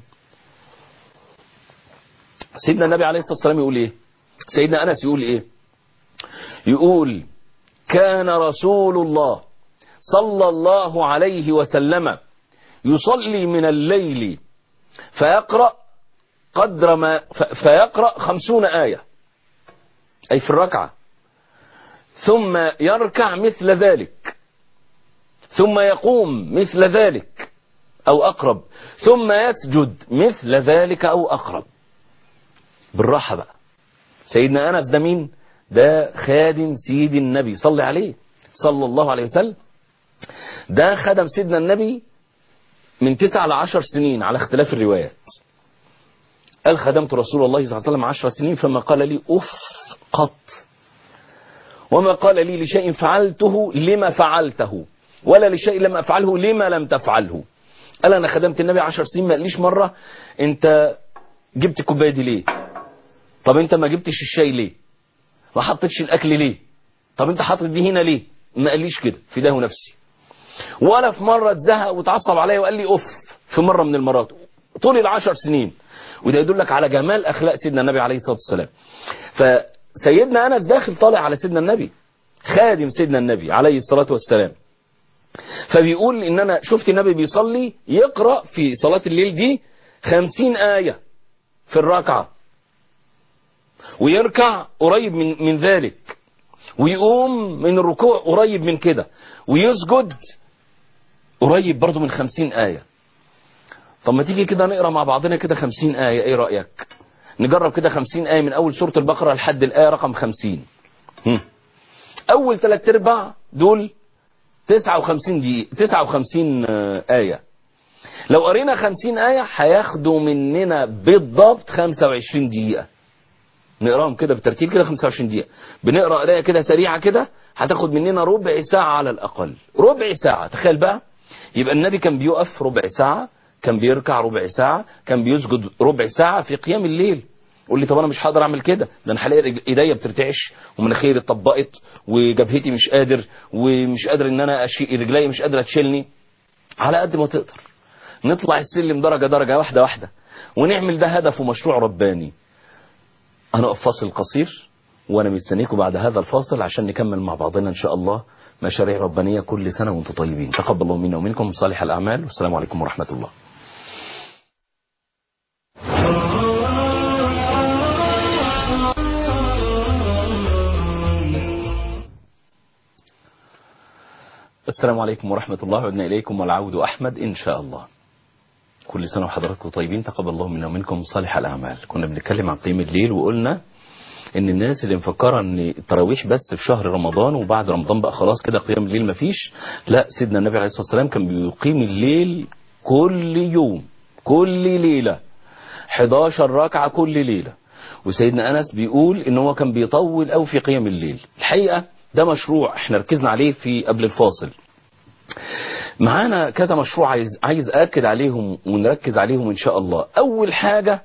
سيدنا النبي عليه الصلاة والسلام يقول ايه سيدنا أنس يقول ايه يقول كان رسول الله صلى الله عليه وسلم يصلي من الليل فيقرأ قدر ما فيقرأ خمسون آية أي في الركعة ثم يركع مثل ذلك ثم يقوم مثل ذلك أو أقرب ثم يسجد مثل ذلك أو أقرب بالراحة بقى سيدنا أنس ده مين ده خادم سيد النبي صلى عليه صلى الله عليه وسلم ده خدم سيدنا النبي من تسع لعشر سنين على اختلاف الروايات قال خدمت رسول الله صلى الله عليه وسلم عشر سنين فما قال لي أف قط وما قال لي لشيء فعلته لما فعلته ولا لشيء لم أفعله لما لم تفعله قال أنا خدمت النبي عشر سنين ما قاليش مرة أنت جبت الكوباية دي ليه طب أنت ما جبتش الشاي ليه ما حطيتش الأكل ليه طب أنت حاطط دي هنا ليه ما قاليش كده فداه نفسي ولا في مرة اتزهق وتعصب عليا وقال لي أف في مرة من المرات طول العشر سنين وده يدلك على جمال أخلاق سيدنا النبي عليه الصلاة والسلام فسيدنا أنس داخل طالع على سيدنا النبي خادم سيدنا النبي عليه الصلاة والسلام فبيقول ان انا شفت النبي بيصلي يقرأ في صلاة الليل دي خمسين آية في الركعة ويركع قريب من, من ذلك ويقوم من الركوع قريب من كده ويسجد قريب برضو من خمسين آية طب ما تيجي كده نقرأ مع بعضنا كده خمسين آية ايه رأيك نجرب كده خمسين آية من أول سورة البقرة لحد الآية رقم خمسين أول ثلاث أرباع دول 59 دقيقة 59 آية لو قرينا 50 آية هياخدوا مننا بالضبط 25 دقيقة نقراهم كده بالترتيب كده 25 دقيقة بنقرا قرايه كده سريعة كده هتاخد مننا ربع ساعة على الأقل ربع ساعة تخيل بقى يبقى النبي كان بيقف ربع ساعة كان بيركع ربع ساعة كان بيسجد ربع ساعة في قيام الليل قول لي طب انا مش هقدر اعمل كده ده انا هلاقي ايديا بترتعش ومناخيري اتطبقت وجبهتي مش قادر ومش قادر ان انا اشيل رجلي مش قادره تشيلني على قد ما تقدر نطلع السلم درجه درجه واحده واحده ونعمل ده هدف ومشروع رباني انا اقف فاصل قصير وانا مستنيكم بعد هذا الفاصل عشان نكمل مع بعضنا ان شاء الله مشاريع ربانيه كل سنه وانتم طيبين تقبل الله منا ومنكم صالح الاعمال والسلام عليكم ورحمه الله السلام عليكم ورحمة الله وعدنا إليكم والعود أحمد إن شاء الله كل سنة وحضراتكم طيبين تقبل الله منا ومنكم صالح الأعمال كنا بنتكلم عن قيم الليل وقلنا إن الناس اللي مفكرة إن التراويح بس في شهر رمضان وبعد رمضان بقى خلاص كده قيام الليل مفيش لا سيدنا النبي عليه الصلاة والسلام كان بيقيم الليل كل يوم كل ليلة 11 ركعة كل ليلة وسيدنا أنس بيقول إن هو كان بيطول أو في قيام الليل الحقيقة ده مشروع احنا ركزنا عليه في قبل الفاصل معانا كذا مشروع عايز عايز اكد عليهم ونركز عليهم ان شاء الله اول حاجة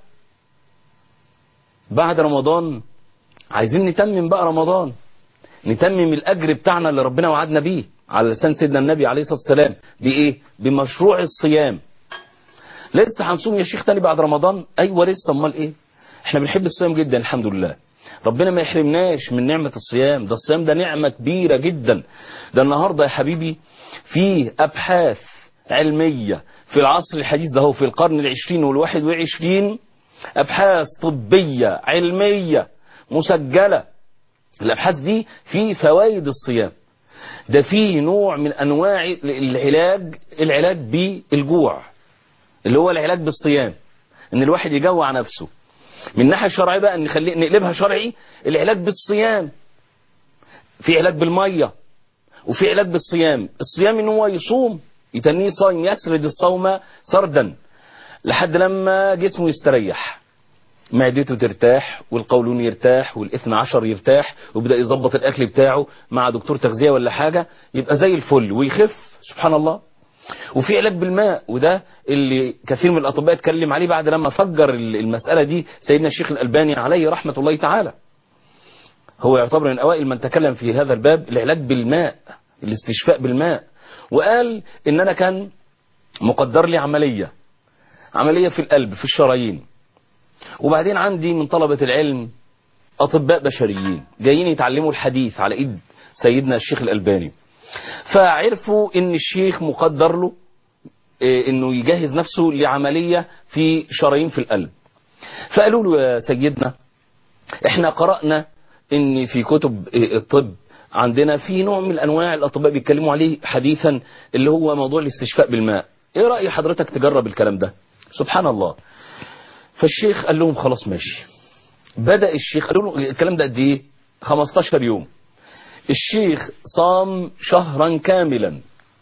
بعد رمضان عايزين نتمم بقى رمضان نتمم الاجر بتاعنا اللي ربنا وعدنا بيه على لسان سيدنا النبي عليه الصلاة والسلام بايه بمشروع الصيام لسه هنصوم يا شيخ تاني بعد رمضان ايوه لسه امال ايه احنا بنحب الصيام جدا الحمد لله ربنا ما يحرمناش من نعمة الصيام ده الصيام ده نعمة كبيرة جدا ده النهاردة يا حبيبي في أبحاث علمية في العصر الحديث ده هو في القرن العشرين والواحد وعشرين أبحاث طبية علمية مسجلة الأبحاث دي في فوائد الصيام ده في نوع من أنواع العلاج العلاج بالجوع اللي هو العلاج بالصيام ان الواحد يجوع نفسه من الناحيه الشرعيه بقى نخلي نقلبها شرعي العلاج بالصيام في علاج بالميه وفي علاج بالصيام الصيام ان هو يصوم يتنيه صايم يسرد الصوم سردا لحد لما جسمه يستريح معدته ترتاح والقولون يرتاح والاثنى عشر يرتاح وبدأ يظبط الأكل بتاعه مع دكتور تغذية ولا حاجة يبقى زي الفل ويخف سبحان الله وفي علاج بالماء وده اللي كثير من الأطباء اتكلم عليه بعد لما فجر المسألة دي سيدنا الشيخ الألباني عليه رحمة الله تعالى هو يعتبر من أوائل من تكلم في هذا الباب العلاج بالماء الاستشفاء بالماء وقال إن أنا كان مقدر لي عملية عملية في القلب في الشرايين وبعدين عندي من طلبة العلم أطباء بشريين جايين يتعلموا الحديث على إيد سيدنا الشيخ الألباني فعرفوا إن الشيخ مقدر له إيه إنه يجهز نفسه لعملية في شرايين في القلب فقالوا له يا سيدنا إحنا قرأنا إن في كتب الطب عندنا في نوع من أنواع الأطباء بيتكلموا عليه حديثا اللي هو موضوع الاستشفاء بالماء إيه رأي حضرتك تجرب الكلام ده سبحان الله فالشيخ قال لهم خلاص ماشي بدأ الشيخ قالوا له الكلام ده قد ايه 15 يوم الشيخ صام شهرا كاملا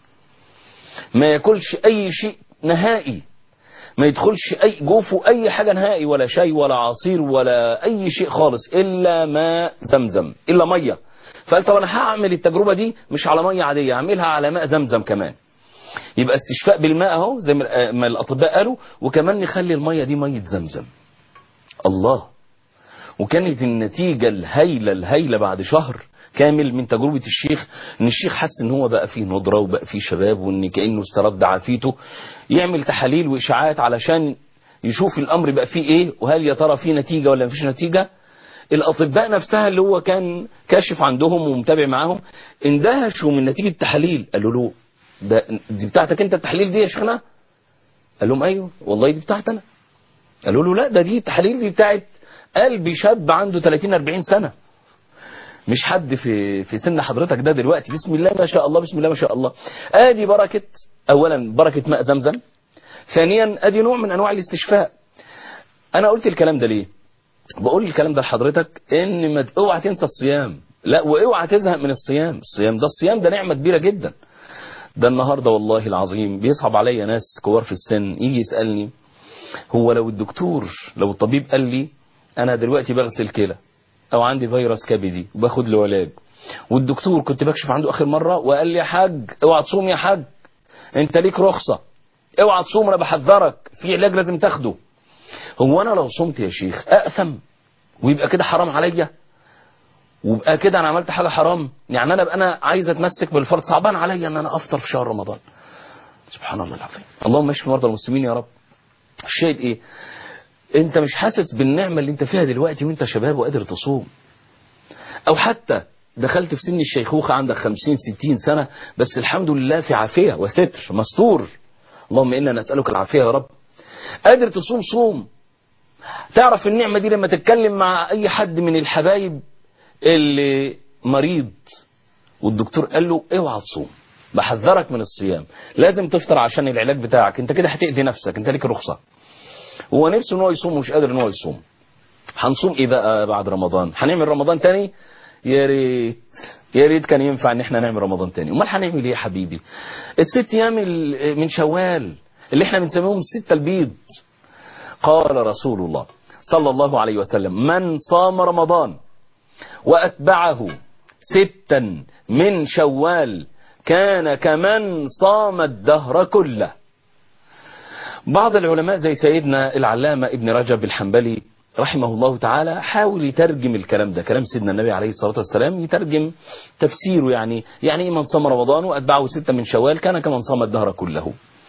ما ياكلش اي شيء نهائي ما يدخلش اي جوفه اي حاجة نهائي ولا شاي ولا عصير ولا اي شيء خالص الا ماء زمزم الا مية فقال طب انا هعمل التجربة دي مش على مية عادية اعملها على ماء زمزم كمان يبقى استشفاء بالماء اهو زي ما الاطباء قالوا وكمان نخلي الميه دي ميه زمزم الله وكانت النتيجة الهايلة الهايلة بعد شهر كامل من تجربة الشيخ ان الشيخ حس ان هو بقى فيه ندرة وبقى فيه شباب وان كأنه استرد عافيته يعمل تحاليل واشاعات علشان يشوف الامر بقى فيه ايه وهل يا ترى فيه نتيجة ولا مفيش نتيجة الاطباء نفسها اللي هو كان كاشف عندهم ومتابع معاهم اندهشوا من نتيجة التحاليل قالوا له ده دي بتاعتك انت التحليل دي يا شيخنا قال لهم ايوه والله دي بتاعت انا قالوا له لا ده دي التحاليل دي بتاعت قلبي شاب عنده 30 40 سنه مش حد في في سن حضرتك ده دلوقتي بسم الله ما شاء الله بسم الله ما شاء الله ادي بركه اولا بركه ماء زمزم ثانيا ادي نوع من انواع الاستشفاء انا قلت الكلام ده ليه بقول الكلام ده لحضرتك ان ما اوعى تنسى الصيام لا واوعى تزهق من الصيام الصيام ده الصيام ده نعمه كبيره جدا ده النهاردة والله العظيم بيصعب عليا ناس كبار في السن يجي يسألني هو لو الدكتور لو الطبيب قال لي أنا دلوقتي بغسل كلى أو عندي فيروس كبدي وباخد له علاج والدكتور كنت بكشف عنده آخر مرة وقال لي يا حاج اوعى تصوم يا حاج انت ليك رخصة اوعى تصوم انا بحذرك في علاج لازم تاخده هو انا لو صمت يا شيخ اقثم ويبقى كده حرام عليا ويبقى كده انا عملت حاجه حرام يعني انا بقى انا عايز اتمسك بالفرض صعبان عليا ان انا افطر في شهر رمضان سبحان الله العظيم اللهم اشف مرضى المسلمين يا رب الشاهد ايه انت مش حاسس بالنعمه اللي انت فيها دلوقتي وانت شباب وقادر تصوم او حتى دخلت في سن الشيخوخه عندك 50 60 سنه بس الحمد لله في عافيه وستر مستور اللهم انا نسالك العافيه يا رب قادر تصوم صوم تعرف النعمه دي لما تتكلم مع اي حد من الحبايب اللي مريض والدكتور قال له اوعى تصوم بحذرك من الصيام لازم تفطر عشان العلاج بتاعك انت كده هتأذي نفسك انت ليك رخصة هو نفسه ان هو يصوم ومش قادر ان هو يصوم هنصوم ايه بقى بعد رمضان هنعمل رمضان تاني يا ريت يا ريت كان ينفع ان احنا نعمل رمضان تاني امال هنعمل ايه يا حبيبي الست ايام من شوال اللي احنا بنسميهم الستة البيض قال رسول الله صلى الله عليه وسلم من صام رمضان وأتبعه ستا من شوال كان كمن صام الدهر كله بعض العلماء زي سيدنا العلامة ابن رجب الحنبلي رحمه الله تعالى حاول يترجم الكلام ده كلام سيدنا النبي عليه الصلاة والسلام يترجم تفسيره يعني يعني من صام رمضان وأتبعه ستة من شوال كان كمن صام الدهر كله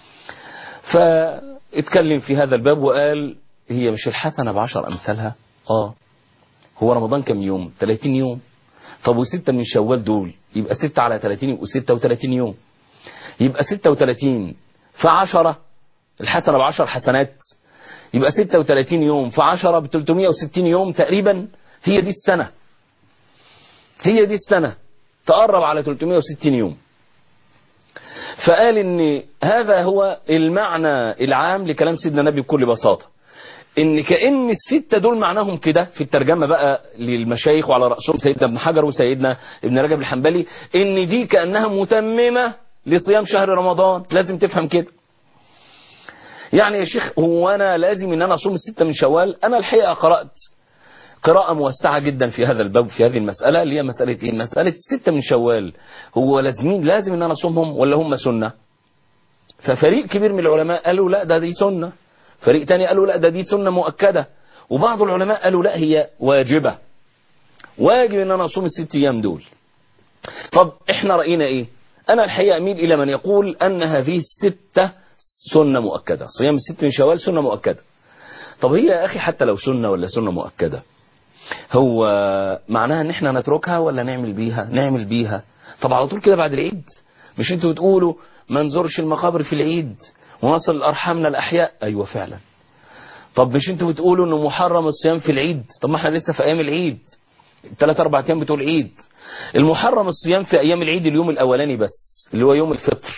فاتكلم في هذا الباب وقال هي مش الحسنة بعشر أمثالها آه هو رمضان كم يوم 30 يوم طب وستة من شوال دول يبقى ستة على 30 يبقوا 36 يوم يبقى 36 في 10 الحسنة بعشر حسنات يبقى 36 يوم في 10 ب 360 يوم تقريبا هي دي السنة هي دي السنة تقرب على 360 يوم فقال ان هذا هو المعنى العام لكلام سيدنا النبي بكل بساطة ان كأن الستة دول معناهم كده في الترجمة بقى للمشايخ وعلى رأسهم سيدنا ابن حجر وسيدنا ابن رجب الحنبلي ان دي كأنها متممة لصيام شهر رمضان لازم تفهم كده يعني يا شيخ هو انا لازم ان انا اصوم الستة من شوال انا الحقيقة قرأت قراءة موسعة جدا في هذا الباب في هذه المسألة اللي هي مسألة ايه مسألة الستة من شوال هو لازمين لازم ان انا اصومهم ولا هم سنة ففريق كبير من العلماء قالوا لا ده دي سنة فريق تاني قالوا لا ده دي سنة مؤكدة وبعض العلماء قالوا لا هي واجبة واجب ان انا اصوم الست ايام دول طب احنا رأينا ايه انا الحقيقة اميل الى من يقول ان هذه الستة سنة مؤكدة صيام الست من شوال سنة مؤكدة طب هي يا اخي حتى لو سنة ولا سنة مؤكدة هو معناها ان احنا نتركها ولا نعمل بيها نعمل بيها طب على طول كده بعد العيد مش انتوا بتقولوا ما نزورش المقابر في العيد ونصل ارحامنا الاحياء ايوه فعلا طب مش انتوا بتقولوا انه محرم الصيام في العيد طب ما احنا لسه في ايام العيد ثلاث اربع ايام بتوع العيد المحرم الصيام في ايام العيد اليوم الاولاني بس اللي هو يوم الفطر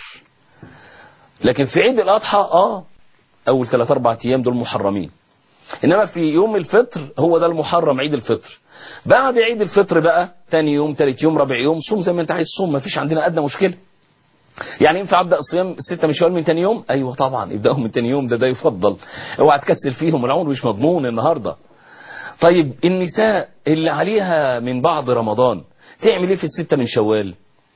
لكن في عيد الاضحى اه اول ثلاث اربع ايام دول محرمين انما في يوم الفطر هو ده المحرم عيد الفطر بعد عيد الفطر بقى تاني يوم تالت يوم رابع يوم صوم زي ما انت عايز صوم مفيش عندنا ادنى مشكله يعني ينفع ابدا الصيام الستة من شوال من تاني يوم ايوه طبعا ابداهم من تاني يوم ده ده يفضل اوعى تكسل فيهم العمر مش مضمون النهارده طيب النساء اللي عليها من بعض رمضان تعمل ايه في الستة من شوال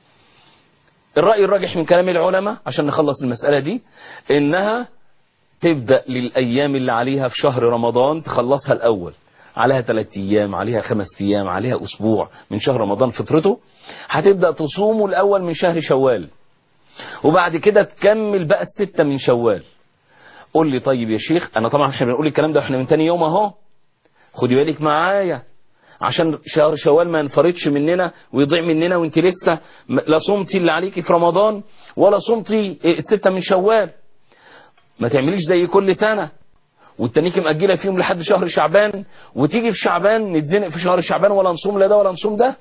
الرأي الراجح من كلام العلماء عشان نخلص المسألة دي انها تبدأ للأيام اللي عليها في شهر رمضان تخلصها الأول عليها ثلاث أيام عليها خمس أيام عليها أسبوع من شهر رمضان فطرته هتبدأ تصومه الأول من شهر شوال وبعد كده تكمل بقى الستة من شوال قول لي طيب يا شيخ أنا طبعا احنا بنقول الكلام ده واحنا من تاني يوم أهو خدي بالك معايا عشان شهر شوال ما ينفرطش مننا ويضيع مننا وانت لسه لا صمتي اللي عليكي في رمضان ولا صمتي الستة من شوال ما تعمليش زي كل سنة والتانيك مأجلة فيهم لحد شهر شعبان وتيجي في شعبان نتزنق في شهر شعبان ولا نصوم لا ده ولا نصوم ده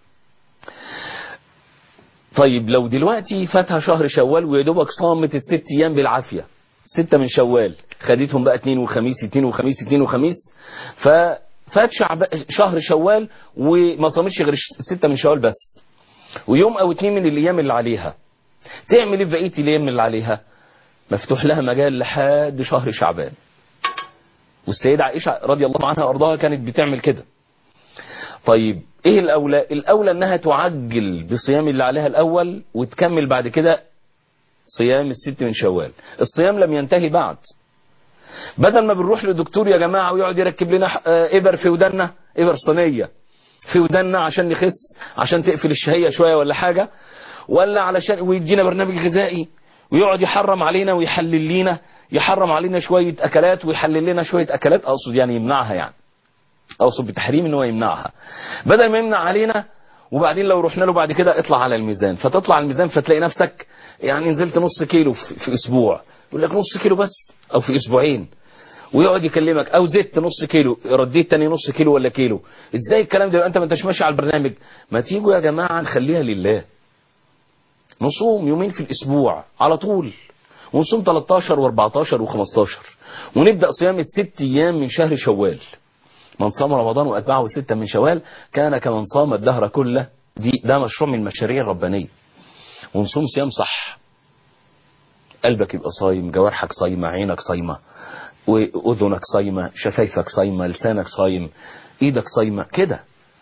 طيب لو دلوقتي فاتها شهر شوال ويا دوبك صامت الست ايام بالعافية ستة من شوال خدتهم بقى اتنين وخميس اتنين وخميس اتنين وخميس ففات شعب شهر شوال وما صامتش غير ستة من شوال بس ويوم او اتنين من الايام اللي عليها تعمل ايه بقية الايام اللي عليها مفتوح لها مجال لحد شهر شعبان والسيدة عائشة رضي الله عنها وارضاها كانت بتعمل كده طيب ايه الاولى الاولى انها تعجل بصيام اللي عليها الاول وتكمل بعد كده صيام الست من شوال الصيام لم ينتهي بعد بدل ما بنروح لدكتور يا جماعة ويقعد يركب لنا ابر في ودنا ابر صينية في ودنا عشان نخس عشان تقفل الشهية شوية ولا حاجة ولا علشان ويدينا برنامج غذائي ويقعد يحرم علينا ويحلل لنا يحرم علينا شوية أكلات ويحلل لنا شوية أكلات أقصد يعني يمنعها يعني أقصد بتحريم إن هو يمنعها بدل ما يمنع علينا وبعدين لو رحنا له بعد كده اطلع على الميزان فتطلع على الميزان فتلاقي نفسك يعني نزلت نص كيلو في, في أسبوع يقول لك نص كيلو بس أو في أسبوعين ويقعد يكلمك او زدت نص كيلو رديت تاني نص كيلو ولا كيلو ازاي الكلام ده انت ما انتش ماشي على البرنامج ما تيجوا يا جماعه نخليها لله نصوم يومين في الاسبوع على طول ونصوم 13 و14 و15 ونبدا صيام الست ايام من شهر شوال من صام رمضان واتبعه ستة من شوال كان كمن صام الدهر كله دي ده مشروع من المشاريع الربانيه ونصوم صيام صح قلبك يبقى صايم جوارحك صايمه عينك صايمه وأذنك صايمة شفايفك صايمة لسانك صايم إيدك صايمة كده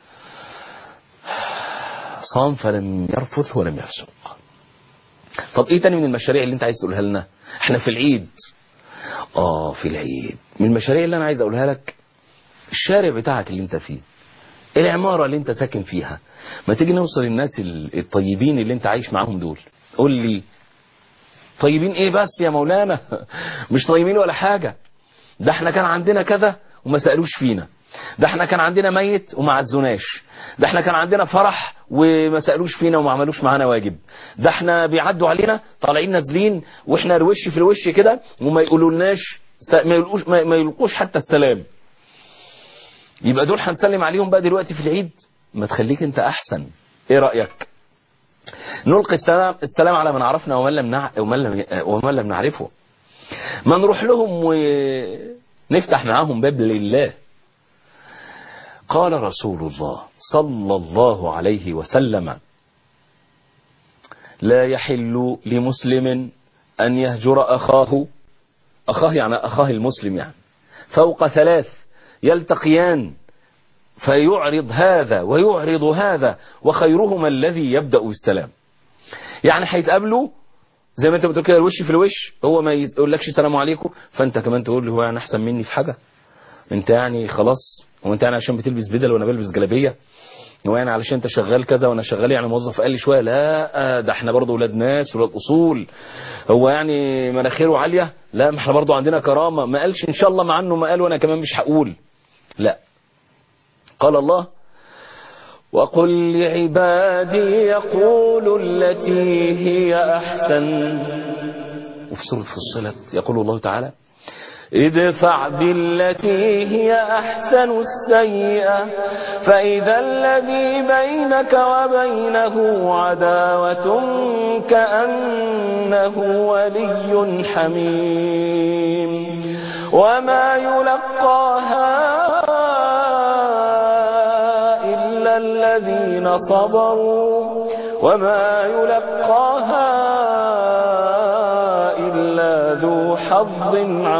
صام فلم يرفث ولم يفسق طب ايه تاني من المشاريع اللي انت عايز تقولها لنا احنا في العيد اه في العيد من المشاريع اللي انا عايز اقولها لك الشارع بتاعك اللي انت فيه العمارة اللي انت ساكن فيها ما تيجي نوصل للناس الطيبين اللي انت عايش معاهم دول قول لي طيبين ايه بس يا مولانا مش طيبين ولا حاجة ده احنا كان عندنا كذا وما سألوش فينا ده احنا كان عندنا ميت وما عزوناش ده احنا كان عندنا فرح وما سألوش فينا وما عملوش معانا واجب ده احنا بيعدوا علينا طالعين نازلين واحنا الوش في الوش كده وما يقولولناش ما يلقوش ما يلقوش حتى السلام يبقى دول هنسلم عليهم بقى دلوقتي في العيد ما تخليك انت احسن ايه رأيك نلقي السلام, السلام على من عرفنا ومن لم, نع... ومن لم... ومن لم نعرفه ما نروح لهم ونفتح معاهم باب لله قال رسول الله صلى الله عليه وسلم لا يحل لمسلم أن يهجر أخاه أخاه يعني أخاه المسلم يعني فوق ثلاث يلتقيان فيعرض هذا ويعرض هذا وخيرهما الذي يبدأ بالسلام يعني هيتقابلوا زي ما انت بتقول كده الوش في الوش هو ما يقولكش السلام عليكم فانت كمان تقول له هو يعني احسن مني في حاجة انت يعني خلاص هو انت يعني عشان بتلبس بدل وانا بلبس جلابيه هو يعني علشان انت شغال كذا وانا شغال يعني موظف اقل شويه لا ده احنا برضه ولاد ناس ولاد اصول هو يعني مناخيره عاليه لا ما احنا برضه عندنا كرامه ما قالش ان شاء الله مع انه ما قال وانا كمان مش هقول لا قال الله وقل لعبادي يقولوا التي هي احسن وفي سوره فصلت يقول الله تعالى ادفع بالتي هي أحسن السيئة فإذا الذي بينك وبينه عداوة كأنه ولي حميم وما يلقاها إلا الذين صبروا وما يلقاها إلا ذو حظ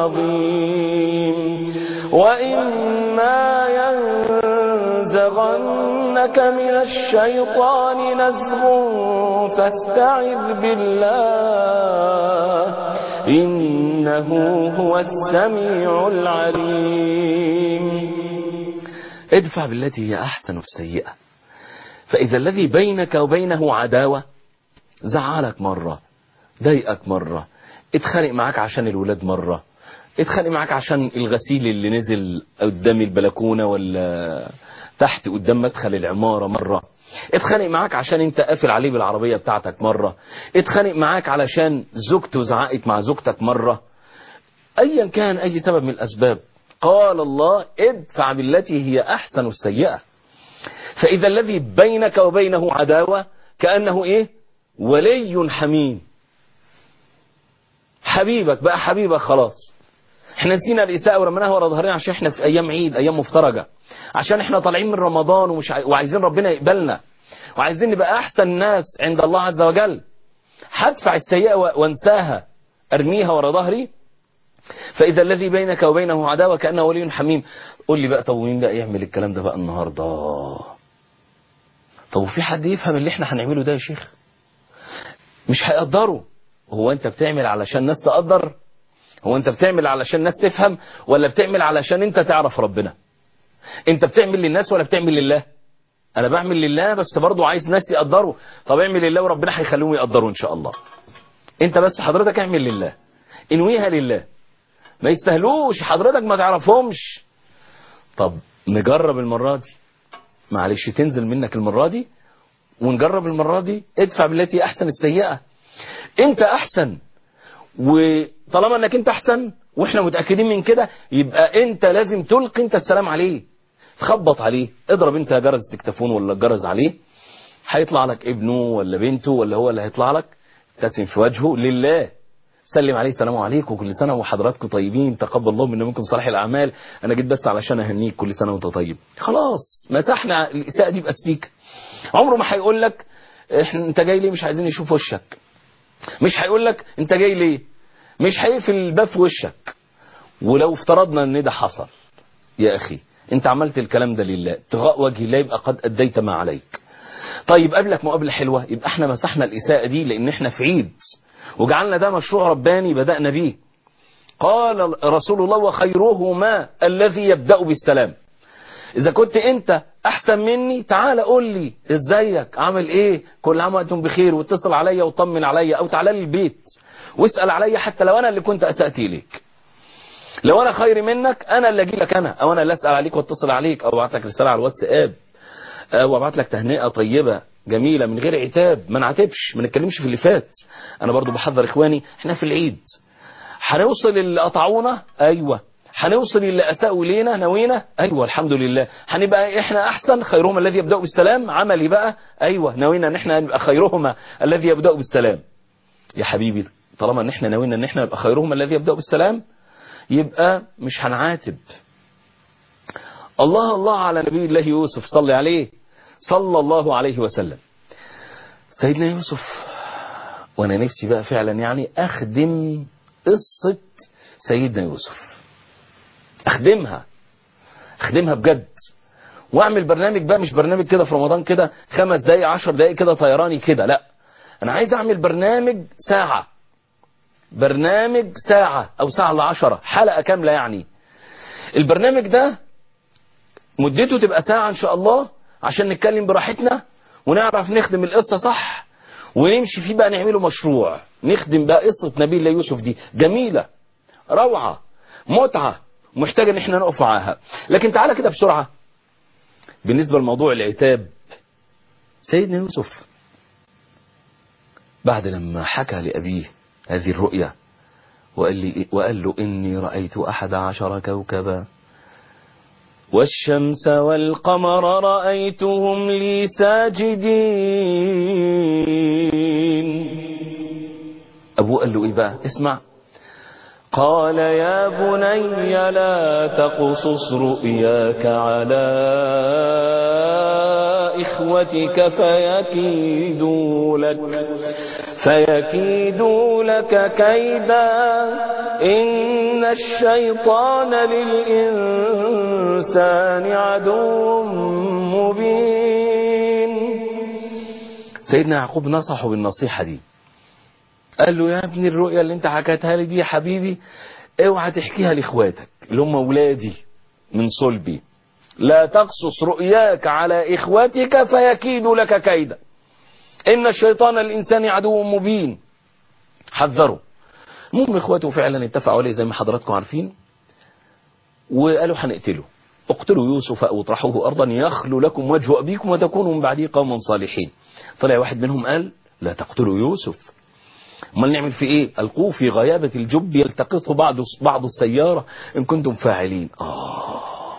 عظيم وإما ينزغنك من الشيطان نزغ فاستعذ بالله إنه هو السميع العليم ادفع بالتي هي أحسن السيئة فإذا الذي بينك وبينه عداوة زعلك مرة ضايقك مرة اتخانق معاك عشان الولاد مرة اتخانق معاك عشان الغسيل اللي نزل قدام البلكونة ولا تحت قدام مدخل العمارة مرة اتخانق معاك عشان انت قافل عليه بالعربية بتاعتك مرة اتخانق معاك علشان زوجته زعقت مع زوجتك مرة ايا كان اي سبب من الاسباب قال الله ادفع بالتي هي احسن السيئة فاذا الذي بينك وبينه عداوة كأنه ايه ولي حميم حبيبك بقى حبيبك خلاص احنا نسينا الإساءة ورمناها ورا ظهرنا عشان احنا في أيام عيد أيام مفترجة عشان احنا طالعين من رمضان ومش ع... وعايزين ربنا يقبلنا وعايزين نبقى أحسن ناس عند الله عز وجل هدفع السيئة و... وانساها أرميها ورا ظهري فإذا الذي بينك وبينه عداوة كأنه ولي حميم قول لي بقى طب مين بقى يعمل الكلام ده بقى النهاردة طب وفي حد يفهم اللي احنا هنعمله ده يا شيخ مش هيقدره هو انت بتعمل علشان ناس تقدر هو انت بتعمل علشان ناس تفهم ولا بتعمل علشان انت تعرف ربنا انت بتعمل للناس ولا بتعمل لله انا بعمل لله بس برضو عايز ناس يقدروا طب اعمل لله وربنا هيخليهم يقدروا ان شاء الله انت بس حضرتك اعمل لله انويها لله ما يستاهلوش حضرتك ما تعرفهمش طب نجرب المرة دي معلش تنزل منك المرة دي ونجرب المرة دي ادفع بالتي احسن السيئة انت احسن وطالما انك انت احسن واحنا متأكدين من كده يبقى انت لازم تلقي انت السلام عليه تخبط عليه اضرب انت جرس التكتفون ولا الجرس عليه هيطلع لك ابنه ولا بنته ولا هو اللي هيطلع لك ابتسم في وجهه لله سلم عليه السلام عليكم كل سنة وحضراتكم طيبين تقبل الله منا منكم صالح الأعمال أنا جيت بس علشان أهنيك كل سنة وأنت طيب خلاص مسحنا الإساءة دي بأستيك عمره ما هيقول لك احنا انت جاي ليه مش عايزين نشوف وشك مش هيقول لك انت جاي ليه مش هيقفل الباب في وشك ولو افترضنا ان ده حصل يا اخي انت عملت الكلام ده لله ابتغاء وجه الله يبقى قد اديت ما عليك طيب قابلك مقابله حلوه يبقى احنا مسحنا الاساءه دي لان احنا في عيد وجعلنا ده مشروع رباني بدأنا بيه قال رسول الله وخيرهما الذي يبدأ بالسلام إذا كنت أنت أحسن مني تعال قول لي إزيك عامل إيه كل عام وأنتم بخير واتصل عليا وطمن عليا أو تعال لي البيت واسأل عليا حتى لو أنا اللي كنت أسأت إليك لو أنا خير منك أنا اللي أجي لك أنا أو أنا اللي أسأل عليك واتصل عليك أو أبعت لك رسالة على الواتساب أو أبعت لك تهنئة طيبة جميلة من غير عتاب ما نعتبش ما نتكلمش في اللي فات انا برضو بحذر اخواني احنا في العيد هنوصل اللي قطعونا ايوه هنوصل اللي اساءوا الينا نوينا ايوه الحمد لله هنبقى احنا احسن خيرهم الذي يبدا بالسلام عملي بقى ايوه نوينا ان احنا نبقى خيرهما الذي يبدا بالسلام يا حبيبي طالما ان احنا نوينا ان احنا نبقى خيرهم الذي يبدا بالسلام يبقى مش هنعاتب الله الله على نبي الله يوسف صلى عليه صلى الله عليه وسلم سيدنا يوسف وانا نفسي بقى فعلا يعني اخدم قصة سيدنا يوسف اخدمها اخدمها بجد واعمل برنامج بقى مش برنامج كده في رمضان كده خمس دقايق عشر دقايق كده طيراني كده لا انا عايز اعمل برنامج ساعة برنامج ساعة او ساعة الا عشرة حلقة كاملة يعني البرنامج ده مدته تبقى ساعة ان شاء الله عشان نتكلم براحتنا ونعرف نخدم القصة صح ونمشي فيه بقى نعمله مشروع نخدم بقى قصة نبي الله يوسف دي جميلة روعة متعة محتاجة ان احنا نقف معاها لكن تعالى كده بسرعة بالنسبة لموضوع العتاب سيدنا يوسف بعد لما حكى لأبيه هذه الرؤيا وقال, لي وقال له إني رأيت أحد عشر كوكبا والشمس والقمر رأيتهم لي ساجدين أبوه قال له إيه بقى اسمع قال يا بني لا تقصص رؤياك على إخوتك فيكيدوا لك فيكيدوا لك كيدا إن الشيطان للإنسان عدو مبين سيدنا يعقوب نصحه بالنصيحة دي قال له يا ابني الرؤيا اللي انت حكيتها لي دي يا حبيبي اوعى تحكيها لاخواتك اللي هم ولادي من صلبي لا تقصص رؤياك على اخوتك فيكيدوا لك كيدا ان الشيطان الانسان عدو مبين حذروا المهم اخواته فعلا اتفقوا عليه زي ما حضراتكم عارفين وقالوا هنقتله اقتلوا يوسف او اطرحوه ارضا يخلو لكم وجه ابيكم وتكونوا من بعده قوما صالحين طلع واحد منهم قال لا تقتلوا يوسف امال نعمل في ايه القوه في غيابه الجب يلتقطه بعض بعض السياره ان كنتم فاعلين اه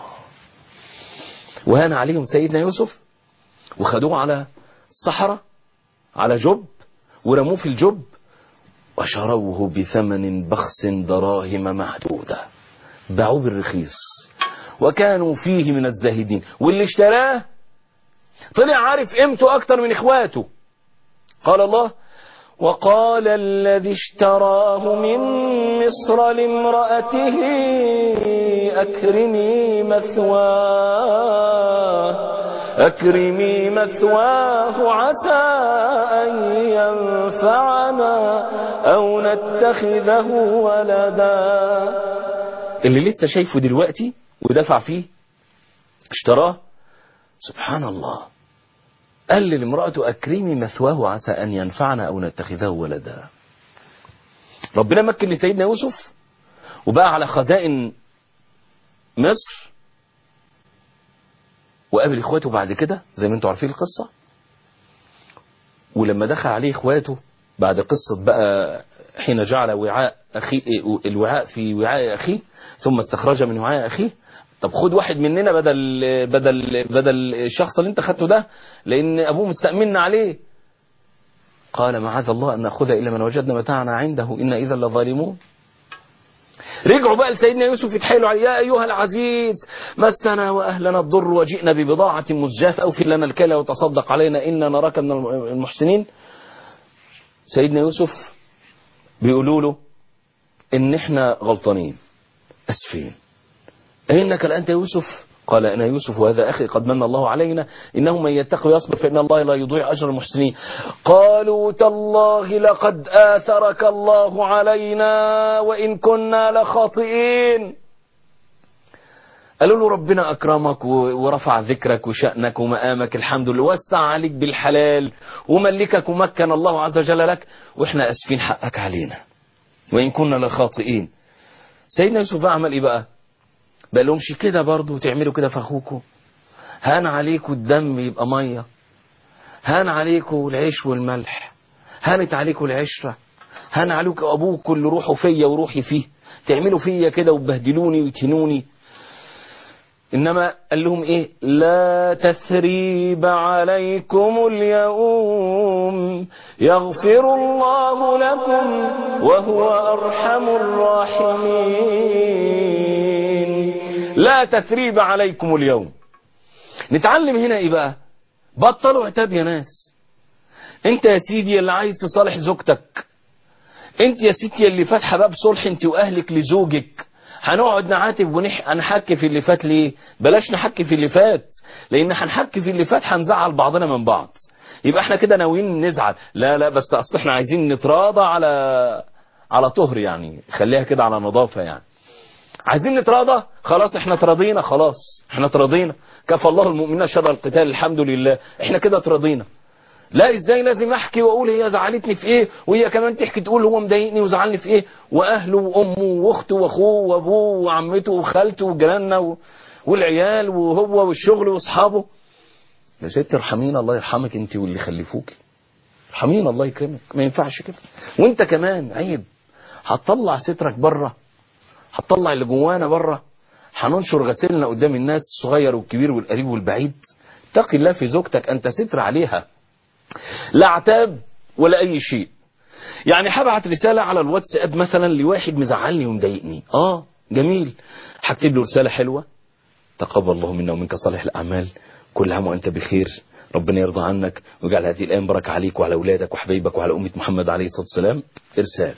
وهان عليهم سيدنا يوسف وخدوه على الصحراء على جب ورموه في الجب وشروه بثمن بخس دراهم معدودة باعوه بالرخيص وكانوا فيه من الزاهدين واللي اشتراه طلع عارف قيمته اكتر من اخواته قال الله وقال الذي اشتراه من مصر لامرأته أكرمي مثواه أكرمي مثواه عسى أن ينفعنا أو نتخذه ولدا اللي لسه شايفه دلوقتي ودفع فيه اشتراه سبحان الله قال لامرأته أكرمي مثواه عسى أن ينفعنا أو نتخذه ولدا ربنا مكن لسيدنا يوسف وبقى على خزائن مصر وقابل اخواته بعد كده زي ما انتم عارفين القصة ولما دخل عليه اخواته بعد قصة بقى حين جعل وعاء أخي الوعاء في وعاء أخيه ثم استخرج من وعاء أخيه طب خد واحد مننا بدل بدل بدل الشخص اللي انت خدته ده لان ابوه مستأمن عليه قال معاذ الله ان ناخذ الا من وجدنا متاعنا عنده ان اذا لظالمون رجعوا بقى لسيدنا يوسف يتحايلوا عليه يا ايها العزيز مسنا واهلنا الضر وجئنا ببضاعه مزجاه اوفي لنا الكيل وتصدق علينا انا نراك من المحسنين سيدنا يوسف بيقولوا له ان احنا غلطانين اسفين إنك لأنت يوسف قال أنا يوسف وهذا أخي قد من الله علينا إنه من يتقي ويصبر فإن الله لا يضيع أجر المحسنين قالوا تالله لقد آثرك الله علينا وإن كنا لخاطئين قالوا له ربنا أكرمك ورفع ذكرك وشأنك ومقامك الحمد لله وسع عليك بالحلال وملكك ومكن الله عز وجل لك وإحنا أسفين حقك علينا وإن كنا لخاطئين سيدنا يوسف بقى عمل إيه بقى بقى لهمش كده برضه تعملوا كده في اخوكم هان عليكم الدم يبقى ميه هان عليكم العيش والملح هانت عليكم العشره هان عليكم ابوكم اللي روحه فيا وروحي فيه تعملوا فيا كده وتبهدلوني وتهنوني إنما قال لهم إيه لا تثريب عليكم اليوم يغفر الله لكم وهو أرحم الراحمين لا تثريب عليكم اليوم نتعلم هنا إيه بقى بطلوا عتاب يا ناس انت يا سيدي اللي عايز تصالح زوجتك انت يا ستي اللي فاتحه باب صلح انت واهلك لزوجك هنقعد نعاتب ونحكي في اللي فات ليه بلاش نحكي في اللي فات لان هنحكي في اللي فات هنزعل بعضنا من بعض يبقى احنا كده ناويين نزعل لا لا بس اصل احنا عايزين نتراضى على على طهر يعني خليها كده على نظافه يعني عايزين نتراضى خلاص احنا تراضينا خلاص احنا تراضينا كفى الله المؤمنين شر القتال الحمد لله احنا كده تراضينا لا ازاي لازم احكي واقول هي زعلتني في ايه وهي كمان تحكي تقول هو مضايقني وزعلني في ايه واهله وامه واخته واخوه وابوه وعمته وخالته وجيراننا و... والعيال وهو والشغل واصحابه يا ست ارحمينا الله يرحمك انت واللي خلفوك ارحمينا الله يكرمك ما ينفعش كده وانت كمان عيب هتطلع سترك بره هتطلع اللي جوانا بره هننشر غسيلنا قدام الناس الصغير والكبير والقريب والبعيد اتقي الله في زوجتك انت ستر عليها لا عتاب ولا اي شيء يعني هبعت رسالة على الواتساب مثلا لواحد مزعلني ومضايقني اه جميل هكتب له رسالة حلوة تقبل الله منا ومنك صالح الاعمال كل عام وانت بخير ربنا يرضى عنك ويجعل هذه الايام بركة عليك وعلى اولادك وحبايبك وعلى امة محمد عليه الصلاة والسلام ارسال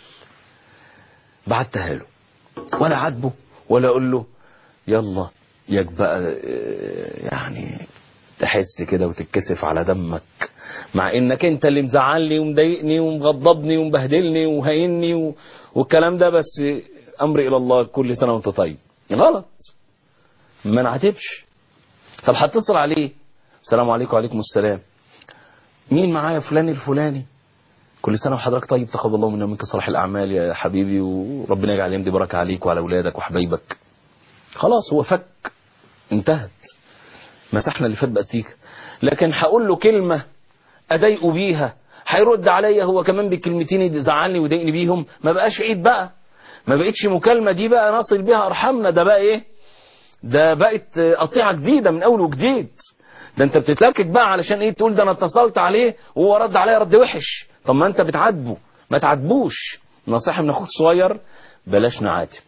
بعتها له ولا عاتبه ولا اقول له يلا ياك بقى يعني تحس كده وتتكسف على دمك مع انك انت اللي مزعلني ومضايقني ومغضبني ومبهدلني وهيني و... والكلام ده بس امر الى الله كل سنه وانت طيب غلط ما نعاتبش طب هتصل عليه السلام عليكم وعليكم السلام مين معايا فلان الفلاني كل سنه وحضرتك طيب تقبل الله منا ومنك صالح الاعمال يا حبيبي وربنا يجعل يمدي بركه عليك وعلى اولادك وحبايبك خلاص هو فك انتهت مسحنا اللي فات بأستيكة لكن هقول له كلمة أضايقه بيها هيرد عليا هو كمان بكلمتين يزعلني ويضايقني بيهم ما بقاش عيد بقى ما بقتش مكالمة دي بقى نصل بيها أرحمنا ده بقى إيه ده بقت قطيعة جديدة من أول وجديد ده أنت بتتلكك بقى علشان إيه تقول ده أنا اتصلت عليه وهو رد عليا رد وحش طب ما أنت بتعاتبه ما تعاتبوش نصيحة من أخوك الصغير بلاش نعاتب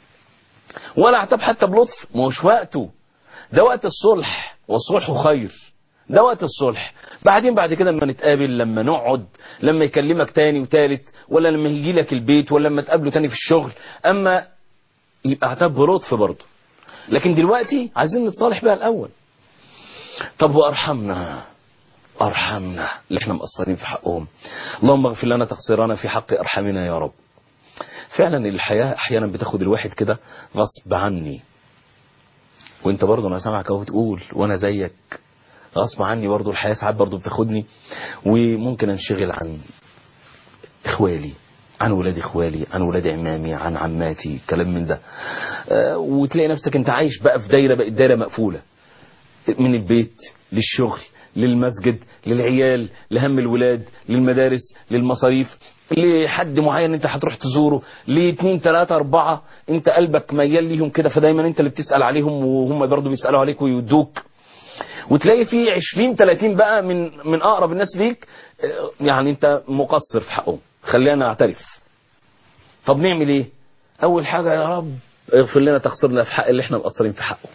ولا اعتب حتى بلطف ما هوش وقته ده وقت الصلح والصلح خير ده وقت الصلح بعدين بعد كده لما نتقابل لما نقعد لما يكلمك تاني وتالت ولا لما يجي لك البيت ولا لما تقابله تاني في الشغل اما يبقى اعتاب بلطف برضه لكن دلوقتي عايزين نتصالح بقى الاول طب وارحمنا ارحمنا اللي احنا مقصرين في حقهم اللهم اغفر لنا تقصيرنا في حق ارحمنا يا رب فعلا الحياة احيانا بتاخد الواحد كده غصب عني وانت برضه انا سامعك اهو بتقول وانا زيك غصب عني برضه الحياة ساعات برضه بتاخدني وممكن انشغل عن اخوالي عن ولاد اخوالي عن ولاد عمامي عن عماتي كلام من ده آه وتلاقي نفسك انت عايش بقى في دايرة بقت دايرة مقفولة من البيت للشغل للمسجد للعيال لهم الولاد للمدارس للمصاريف لحد معين انت هتروح تزوره لاثنين ثلاثة اربعة انت قلبك ميال ليهم كده فدايما انت اللي بتسأل عليهم وهم برضه بيسألوا عليك ويودوك وتلاقي في 20 30 بقى من من اقرب الناس ليك يعني انت مقصر في حقهم خلينا نعترف طب نعمل ايه اول حاجة يا رب اغفر لنا تقصيرنا في حق اللي احنا مقصرين في حقه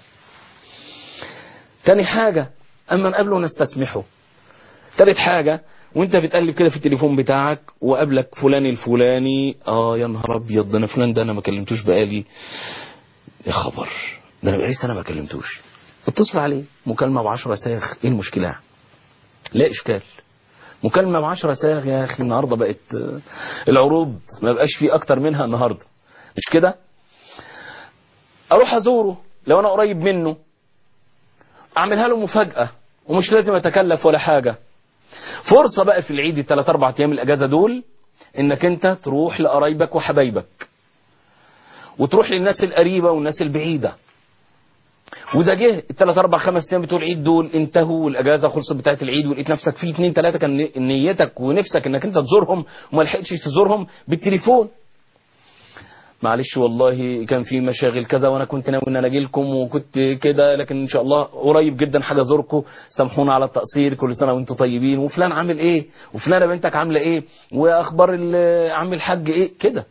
تاني حاجة اما نقابله نستسمحه تالت حاجة وانت بتقلب كده في التليفون بتاعك وقابلك فلان الفلاني اه يا نهار ابيض ده انا فلان ده انا ما كلمتوش بقالي يا خبر ده انا بقالي سنه ما كلمتوش اتصل عليه مكالمه ب 10 ساغ ايه المشكله لا اشكال مكالمه ب 10 ساغ يا اخي النهارده بقت العروض ما بقاش فيه اكتر منها النهارده مش كده اروح ازوره لو انا قريب منه اعملها له مفاجاه ومش لازم اتكلف ولا حاجه فرصة بقى في العيد الثلاث اربع ايام الاجازة دول انك انت تروح لقرايبك وحبايبك وتروح للناس القريبة والناس البعيدة واذا جه الثلاث اربع خمس ايام بتوع العيد دول انتهوا والاجازه خلصت بتاعه العيد ولقيت نفسك في اثنين ثلاثه كان نيتك ونفسك انك انت تزورهم وما لحقتش تزورهم بالتليفون معلش والله كان في مشاغل كذا وانا كنت ناوي ان انا اجي لكم وكنت كده لكن ان شاء الله قريب جدا حاجه ازوركم سامحونا على التقصير كل سنه وانتم طيبين وفلان عامل ايه وفلانه بنتك عامله ايه واخبار ال- عم الحاج ايه كده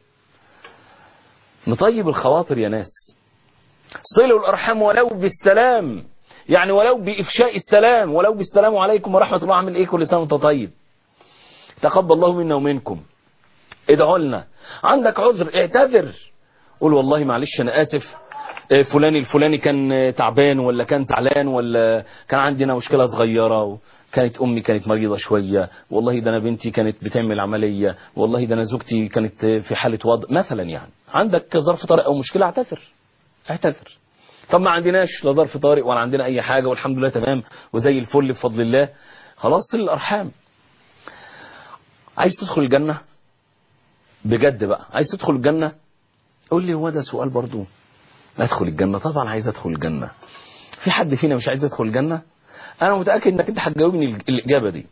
نطيب الخواطر يا ناس صلوا الارحام ولو بالسلام يعني ولو بافشاء السلام ولو بالسلام عليكم ورحمه الله عامل ايه كل سنه وانت طيب تقبل الله منا ومنكم ادعوا لنا عندك عذر اعتذر قول والله معلش انا اسف آه، فلان الفلاني كان آه، تعبان ولا كان زعلان ولا كان عندنا مشكله صغيره كانت امي كانت مريضه شويه والله ده انا بنتي كانت بتعمل عمليه والله ده انا زوجتي كانت آه، في حاله وضع مثلا يعني عندك ظرف طارئ او مشكله اعتذر اعتذر طب ما عندناش لا ظرف طارئ ولا عندنا اي حاجه والحمد لله تمام وزي الفل بفضل الله خلاص صل الارحام عايز تدخل الجنه بجد بقى عايز تدخل الجنة قول لي هو ده سؤال برضو ادخل الجنة طبعا عايز ادخل الجنة في حد فينا مش عايز يدخل الجنة انا متأكد انك انت هتجاوبني ال- الاجابة دي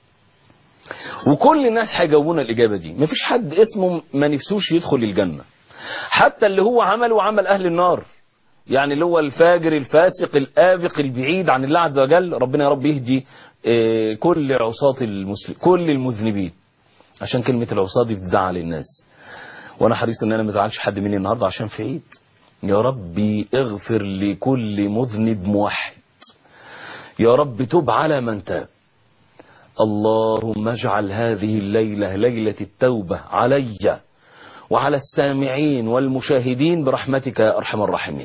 وكل الناس هيجاوبونا الاجابة دي مفيش حد اسمه ما نفسوش يدخل الجنة حتى اللي هو عمل وعمل اهل النار يعني اللي هو الفاجر الفاسق الآبق البعيد عن الله عز وجل ربنا يا رب يهدي آه، كل عصاة المسلم كل المذنبين عشان كلمة العصاة دي بتزعل الناس وانا حريص ان انا ما ازعلش حد مني النهارده عشان في عيد يا ربي اغفر لكل مذنب موحد يا رب تب على من تاب اللهم اجعل هذه الليلة ليلة التوبة علي وعلى السامعين والمشاهدين برحمتك يا ارحم الراحمين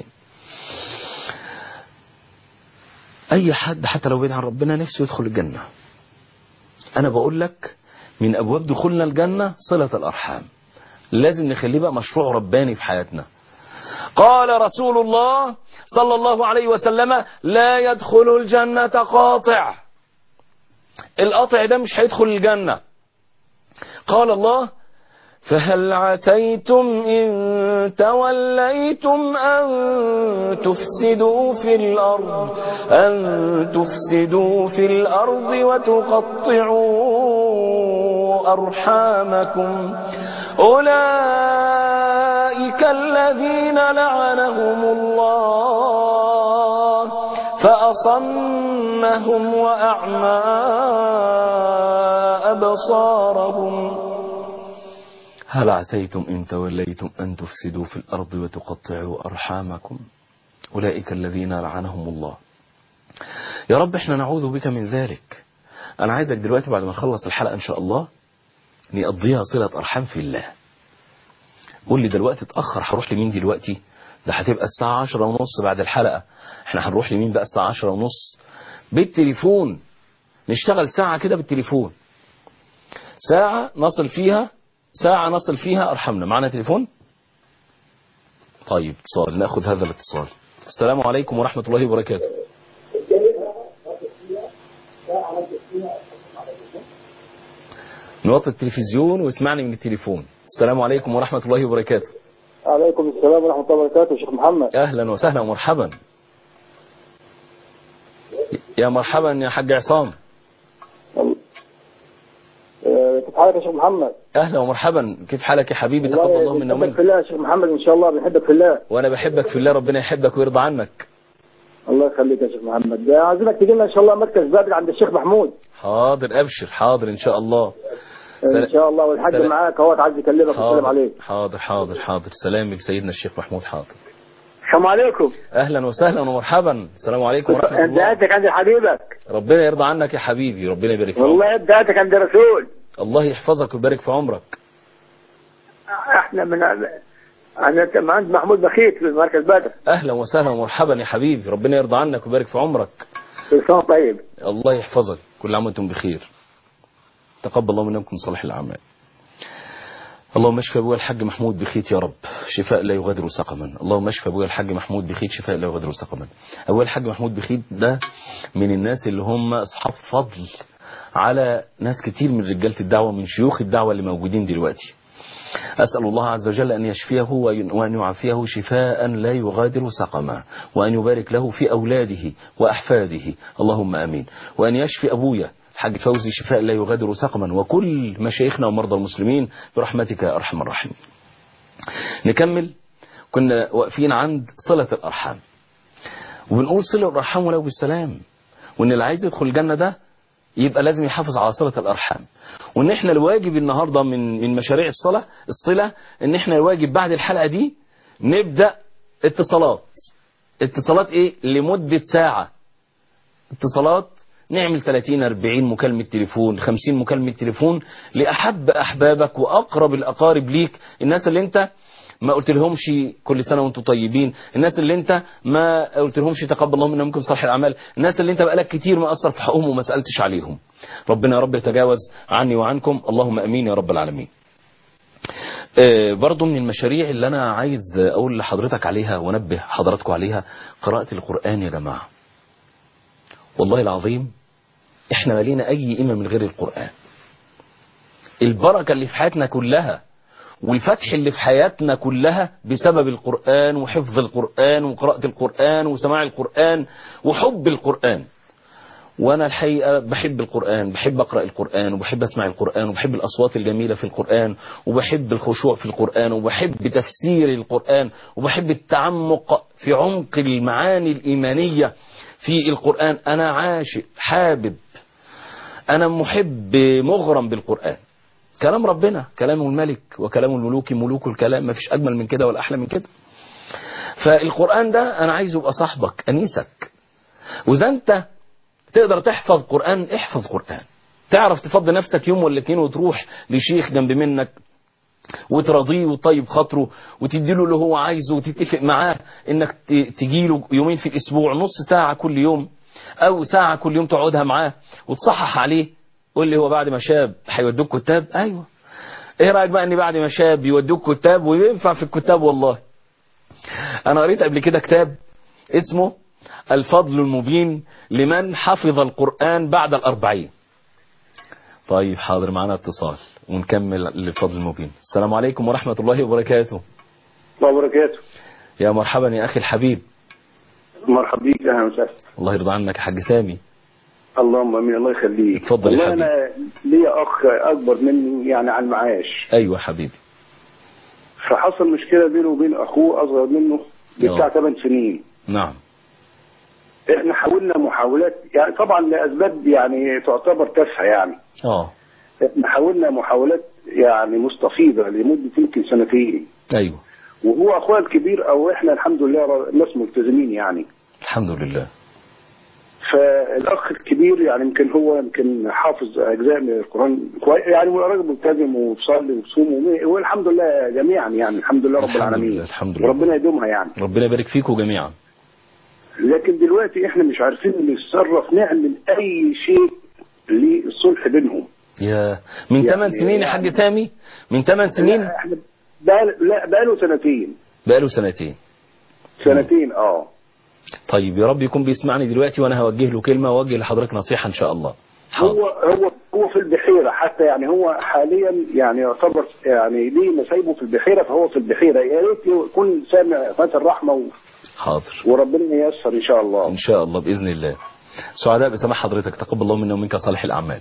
اي حد حتى لو بعيد عن ربنا نفسه يدخل الجنة انا بقول لك من ابواب دخولنا الجنة صلة الارحام لازم نخليه بقى مشروع رباني في حياتنا قال رسول الله صلى الله عليه وسلم لا يدخل الجنة قاطع القاطع ده مش هيدخل الجنة قال الله فهل عسيتم إن توليتم أن تفسدوا في الأرض أن تفسدوا في الأرض وتقطعوا أرحامكم أولئك الذين لعنهم الله فأصمهم وأعمى أبصارهم هل عسيتم إن توليتم أن تفسدوا في الأرض وتقطعوا أرحامكم أولئك الذين لعنهم الله يا رب احنا نعوذ بك من ذلك أنا عايزك دلوقتي بعد ما نخلص الحلقة إن شاء الله نقضيها صلة أرحام في الله قول لي دلوقتي اتأخر هروح لمين دلوقتي ده هتبقى الساعة عشرة ونص بعد الحلقة احنا هنروح لمين بقى الساعة عشرة ونص بالتليفون نشتغل ساعة كده بالتليفون ساعة نصل فيها ساعة نصل فيها أرحمنا معنا تليفون طيب اتصال ناخذ هذا الاتصال السلام عليكم ورحمة الله وبركاته نوطي التلفزيون واسمعني من التليفون السلام عليكم ورحمة الله وبركاته عليكم السلام ورحمة الله وبركاته شيخ محمد أهلا وسهلا ومرحبا يا مرحبا يا حاج عصام آه، كيف حالك يا شيخ محمد؟ أهلا ومرحبا كيف حالك يا حبيبي تقبل الله منا بنحبك ومنك في الله يا شيخ محمد إن شاء الله بنحبك في الله وأنا بحبك في الله ربنا يحبك ويرضى عنك الله يخليك يا شيخ محمد آه، عايزينك تجي لنا إن شاء الله مركز بدر عند الشيخ محمود حاضر أبشر حاضر إن شاء الله آه، سلام. إن شاء الله والحاج سلام. معاك اهوت عايز يكلمك ويسلم حاضر عليك حاضر حاضر حاضر سلام لسيدنا الشيخ محمود حاضر السلام عليكم اهلا وسهلا ومرحبا السلام عليكم ورحمه الله دعاتك عند حبيبك ربنا يرضى عنك يا حبيبي ربنا يبارك في عمرك والله دعاتك عند رسول الله يحفظك ويبارك في عمرك احنا من انا من عند محمود بخيت في مركز بدر اهلا وسهلا ومرحبا يا حبيبي ربنا يرضى عنك ويبارك في عمرك كل سنه وأنت طيب الله يحفظك كل عام وانتم بخير تقبل الله منكم صالح الاعمال اللهم اشف ابويا الحاج محمود بخيت يا رب شفاء لا يغادر سقما اللهم اشف ابويا الحاج محمود بخيت شفاء لا يغادر سقما ابويا الحاج محمود بخيت ده من الناس اللي هم اصحاب فضل على ناس كتير من رجاله الدعوه من شيوخ الدعوه اللي موجودين دلوقتي أسأل الله عز وجل أن يشفيه وين- وأن يعافيه شفاء لا يغادر سقما وأن يبارك له في أولاده وأحفاده اللهم آمين وأن يشفي أبويا الحاج فوزي شفاء لا يغادر سقما وكل مشايخنا ومرضى المسلمين برحمتك يا أرحم الراحمين نكمل كنا واقفين عند صلة الأرحام وبنقول صلة الأرحام ولو بالسلام وإن اللي عايز يدخل الجنة ده يبقى لازم يحافظ على صلة الأرحام وإن إحنا الواجب النهاردة من من مشاريع الصلاة الصلة إن إحنا الواجب بعد الحلقة دي نبدأ اتصالات اتصالات إيه لمدة ساعة اتصالات نعمل 30 40 مكالمة تليفون 50 مكالمة تليفون لأحب أحبابك وأقرب الأقارب ليك الناس اللي أنت ما قلت لهمش كل سنة وانتم طيبين الناس اللي انت ما قلت لهمش تقبل الله منا منكم صالح الأعمال الناس اللي انت بقالك كتير مقصر في حقهم وما سألتش عليهم ربنا يا رب يتجاوز عني وعنكم اللهم أمين يا رب العالمين آه، برضو من المشاريع اللي أنا عايز أقول لحضرتك عليها ونبه حضراتكم عليها قراءة القرآن يا جماعة والله العظيم احنا مالينا أي قيمة من غير القرآن البركة اللي في حياتنا كلها والفتح اللي في حياتنا كلها بسبب القرآن وحفظ القرآن وقراءة القرآن وسماع القرآن وحب القرآن وانا الحقيقة بحب القرآن بحب اقرأ القرآن وبحب اسمع القرآن وبحب الاصوات الجميلة في القرآن وبحب الخشوع في القرآن وبحب تفسير القرآن وبحب التعمق في عمق المعاني الإيمانية في القرآن انا عاشق حابب انا محب مغرم بالقرآن كلام ربنا كلام الملك وكلام الملوك ملوك الكلام ما فيش أجمل من كده ولا أحلى من كده فالقرآن ده أنا عايزه يبقى صاحبك أنيسك وإذا أنت تقدر تحفظ قرآن احفظ قرآن تعرف تفضي نفسك يوم ولا اتنين وتروح لشيخ جنب منك وترضيه وطيب خاطره وتديله اللي هو عايزه وتتفق معاه انك تجيله يومين في الاسبوع نص ساعة كل يوم او ساعة كل يوم تقعدها معاه وتصحح عليه قول لي هو بعد ما شاب هيودوك كتاب ايوه ايه رايك بقى ان بعد ما شاب يودوك كتاب وينفع في الكتاب والله انا قريت قبل كده كتاب اسمه الفضل المبين لمن حفظ القرآن بعد الأربعين طيب حاضر معنا اتصال ونكمل للفضل المبين السلام عليكم ورحمة الله وبركاته الله وبركاته يا مرحبا يا أخي الحبيب مرحبا بيك اهلا وسهلا الله يرضى عنك يا حاج سامي اللهم امين الله يخليك اتفضل يا والله حبيبي. انا ليا اخ اكبر مني يعني على المعاش أيوة حبيبي فحصل مشكله بينه وبين اخوه اصغر منه بتاع آه. 8 سنين نعم احنا حاولنا محاولات يعني طبعا لاسباب يعني تعتبر تافهه يعني اه احنا حاولنا محاولات يعني مستفيضه لمده يمكن سنتين أيوة وهو اخويا الكبير او احنا الحمد لله ر- ناس ملتزمين يعني الحمد لله فالاخ الكبير يعني يمكن هو يمكن حافظ اجزاء من القران كويس يعني هو راجل ملتزم وبيصلي وبيصوم وم- والحمد لله جميعا يعني الحمد لله رب الحمد العالمين لله، الحمد لله. وربنا يدومها يعني ربنا يبارك فيكم جميعا لكن دلوقتي احنا مش عارفين نتصرف نعمل اي شيء للصلح بينهم يا من يعني- 8 سنين يا حاج سامي من 8 سنين لا احنا بقى لا بقاله سنتين بقاله سنتين سنتين اه طيب يا رب يكون بيسمعني دلوقتي وانا هوجه له كلمه واوجه لحضرتك نصيحه ان شاء الله هو حاضر هو هو في البحيره حتى يعني هو حاليا يعني يعتبر يعني ليه نسايبه في البحيره فهو في البحيره يا ريت يكون سامع فات الرحمه و- حاضر وربنا ييسر ان شاء الله ان شاء الله باذن الله سعداء بسماح حضرتك تقبل الله منا ومنك صالح الاعمال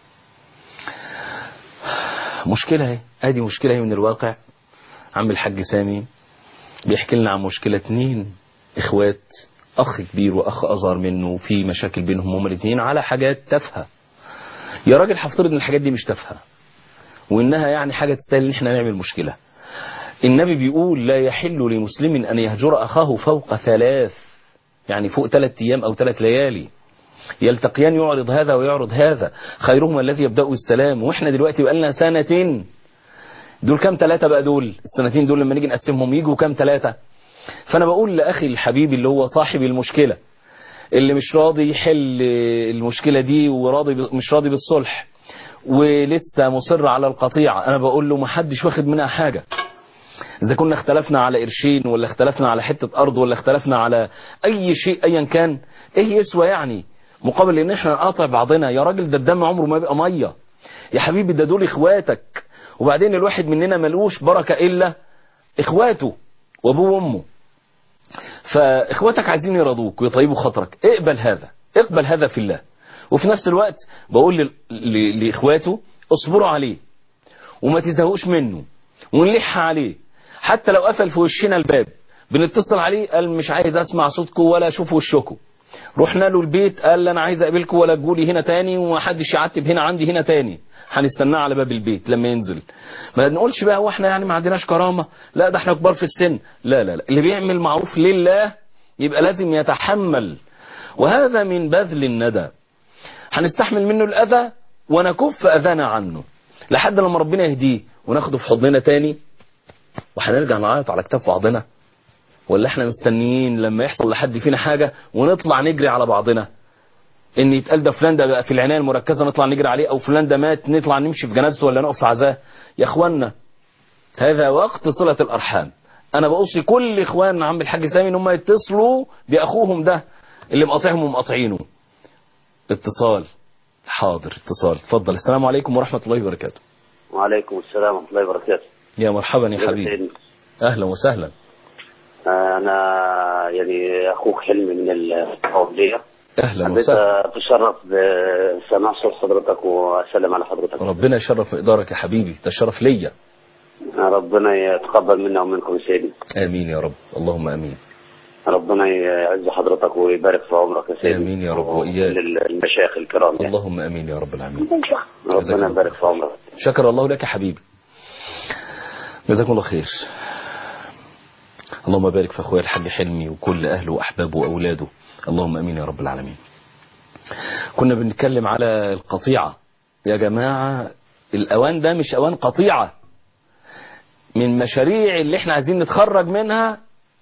مشكله اهي ادي مشكله اهي من الواقع عم الحاج سامي بيحكي لنا عن مشكله اتنين اخوات اخ كبير واخ اصغر منه وفي مشاكل بينهم هما الاثنين على حاجات تافهه يا راجل هفترض ان الحاجات دي مش تافهه وانها يعني حاجه تستاهل ان احنا نعمل مشكله النبي بيقول لا يحل لمسلم ان يهجر اخاه فوق ثلاث يعني فوق ثلاث ايام او ثلاث ليالي يلتقيان يعرض هذا ويعرض هذا خيرهما الذي يبدأ بالسلام واحنا دلوقتي بقالنا سنتين دول كام ثلاثة بقى دول السنتين دول لما نيجي نقسمهم يجوا كام ثلاثة فانا بقول لاخي الحبيب اللي هو صاحب المشكلة اللي مش راضي يحل المشكلة دي وراضي مش راضي بالصلح ولسه مصر على القطيعة انا بقول له محدش واخد منها حاجة اذا كنا اختلفنا على قرشين ولا اختلفنا على حتة ارض ولا اختلفنا على اي شيء ايا كان ايه يسوى يعني مقابل ان احنا نقاطع بعضنا يا راجل ده الدم عمره ما يبقى ميه يا حبيبي ده دول اخواتك وبعدين الواحد مننا ملوش بركة الا اخواته وابوه وامه فاخواتك عايزين يرضوك ويطيبوا خاطرك اقبل هذا اقبل هذا في الله وفي نفس الوقت بقول ل- ل- لاخواته اصبروا عليه وما تزهقوش منه ونلح عليه حتى لو قفل في وشنا الباب بنتصل عليه قال مش عايز اسمع صوتكم ولا اشوف وشكم رحنا له البيت قال انا عايز اقابلكم ولا تجولي هنا تاني ومحدش يعتب هنا عندي هنا تاني هنستناه على باب البيت لما ينزل ما نقولش بقى هو احنا يعني ما عندناش كرامه لا ده احنا كبار في السن لا لا لا اللي بيعمل معروف لله يبقى لازم يتحمل وهذا من بذل الندى هنستحمل منه الاذى ونكف اذانا عنه لحد لما ربنا يهديه وناخده في حضننا تاني وهنرجع نعيط على كتاف بعضنا ولا احنا مستنيين لما يحصل لحد فينا حاجة ونطلع نجري على بعضنا ان يتقال ده فلان ده بقى في العناية المركزة نطلع نجري عليه او فلان ده مات نطلع نمشي في جنازته ولا نقف في عزاه يا اخوانا هذا وقت صلة الارحام انا بوصي كل اخوان عم الحاج سامي ان هم يتصلوا باخوهم ده اللي مقاطعهم ومقاطعينه اتصال حاضر اتصال اتفضل السلام عليكم ورحمة الله وبركاته وعليكم السلام ورحمة الله وبركاته يا مرحبا يا حبيبي سيدنا. اهلا وسهلا آه، أنا يعني أخوك حلمي من الحوضية اهلا حبيت وسهلا أتشرف بسماع صوت حضرتك وأسلم على حضرتك ربنا يشرف مقدارك يا حبيبي ده الشرف ليا ربنا يتقبل منا ومنكم سيدي امين يا رب اللهم امين ربنا يعز حضرتك ويبارك في عمرك يا سيدي آمين يا رب وإياك. للمشايخ الكرام يعني. اللهم امين يا رب العالمين جزاك ربنا الله. يبارك في عمرك شكر الله لك يا حبيبي جزاكم الله خير اللهم بارك في اخويا الحاج حلمي وكل اهله واحبابه واولاده اللهم امين يا رب العالمين كنا بنتكلم على القطيعة يا جماعة الاوان ده مش اوان قطيعة من مشاريع اللي احنا عايزين نتخرج منها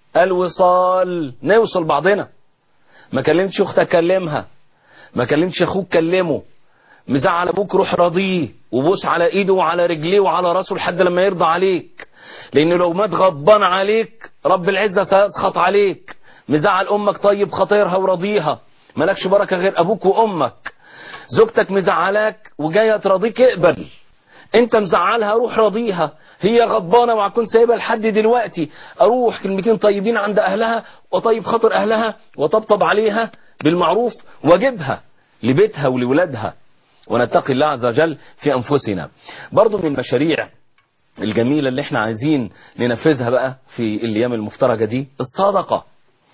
الوصال نوصل بعضنا ما كلمتش اختك كلمها ما كلمتش اخوك كلمه مزعل ابوك روح راضيه وبوس على ايده وعلى رجليه وعلى راسه لحد لما يرضى عليك لانه لو مات غضبان عليك رب العزة سيسخط عليك مزعل امك طيب خطيرها وراضيها مالكش بركة غير ابوك وامك زوجتك مزعلاك وجاية تراضيك اقبل انت مزعلها روح راضيها هي غضبانة وهكون سايبها لحد دلوقتي اروح كلمتين طيبين عند اهلها وطيب خاطر اهلها وطبطب عليها بالمعروف واجيبها لبيتها ولولادها ونتقي الله عز وجل في انفسنا برضو من المشاريع الجميلة اللي احنا عايزين ننفذها بقى في الايام المفترجة دي الصدقة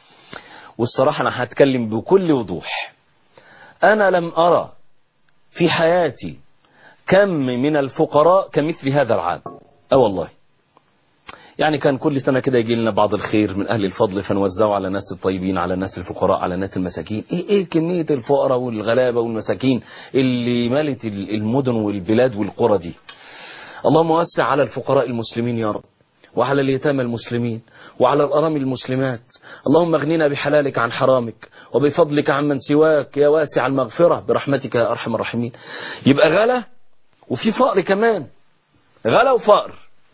والصراحة انا هتكلم بكل وضوح انا لم ارى في حياتي كم من الفقراء كمثل هذا العام اه والله يعني كان كل سنة كده يجي لنا بعض الخير من أهل الفضل فنوزعه على الناس الطيبين على الناس الفقراء على الناس المساكين إيه, إيه كمية الفقراء والغلابة والمساكين اللي مالت المدن والبلاد والقرى دي اللهم وسع على الفقراء المسلمين يا رب وعلى اليتامى المسلمين وعلى الأرامل المسلمات اللهم اغننا بحلالك عن حرامك وبفضلك عن من سواك يا واسع المغفرة برحمتك يا أرحم الراحمين يبقى غلا وفي فقر كمان غلا وفقر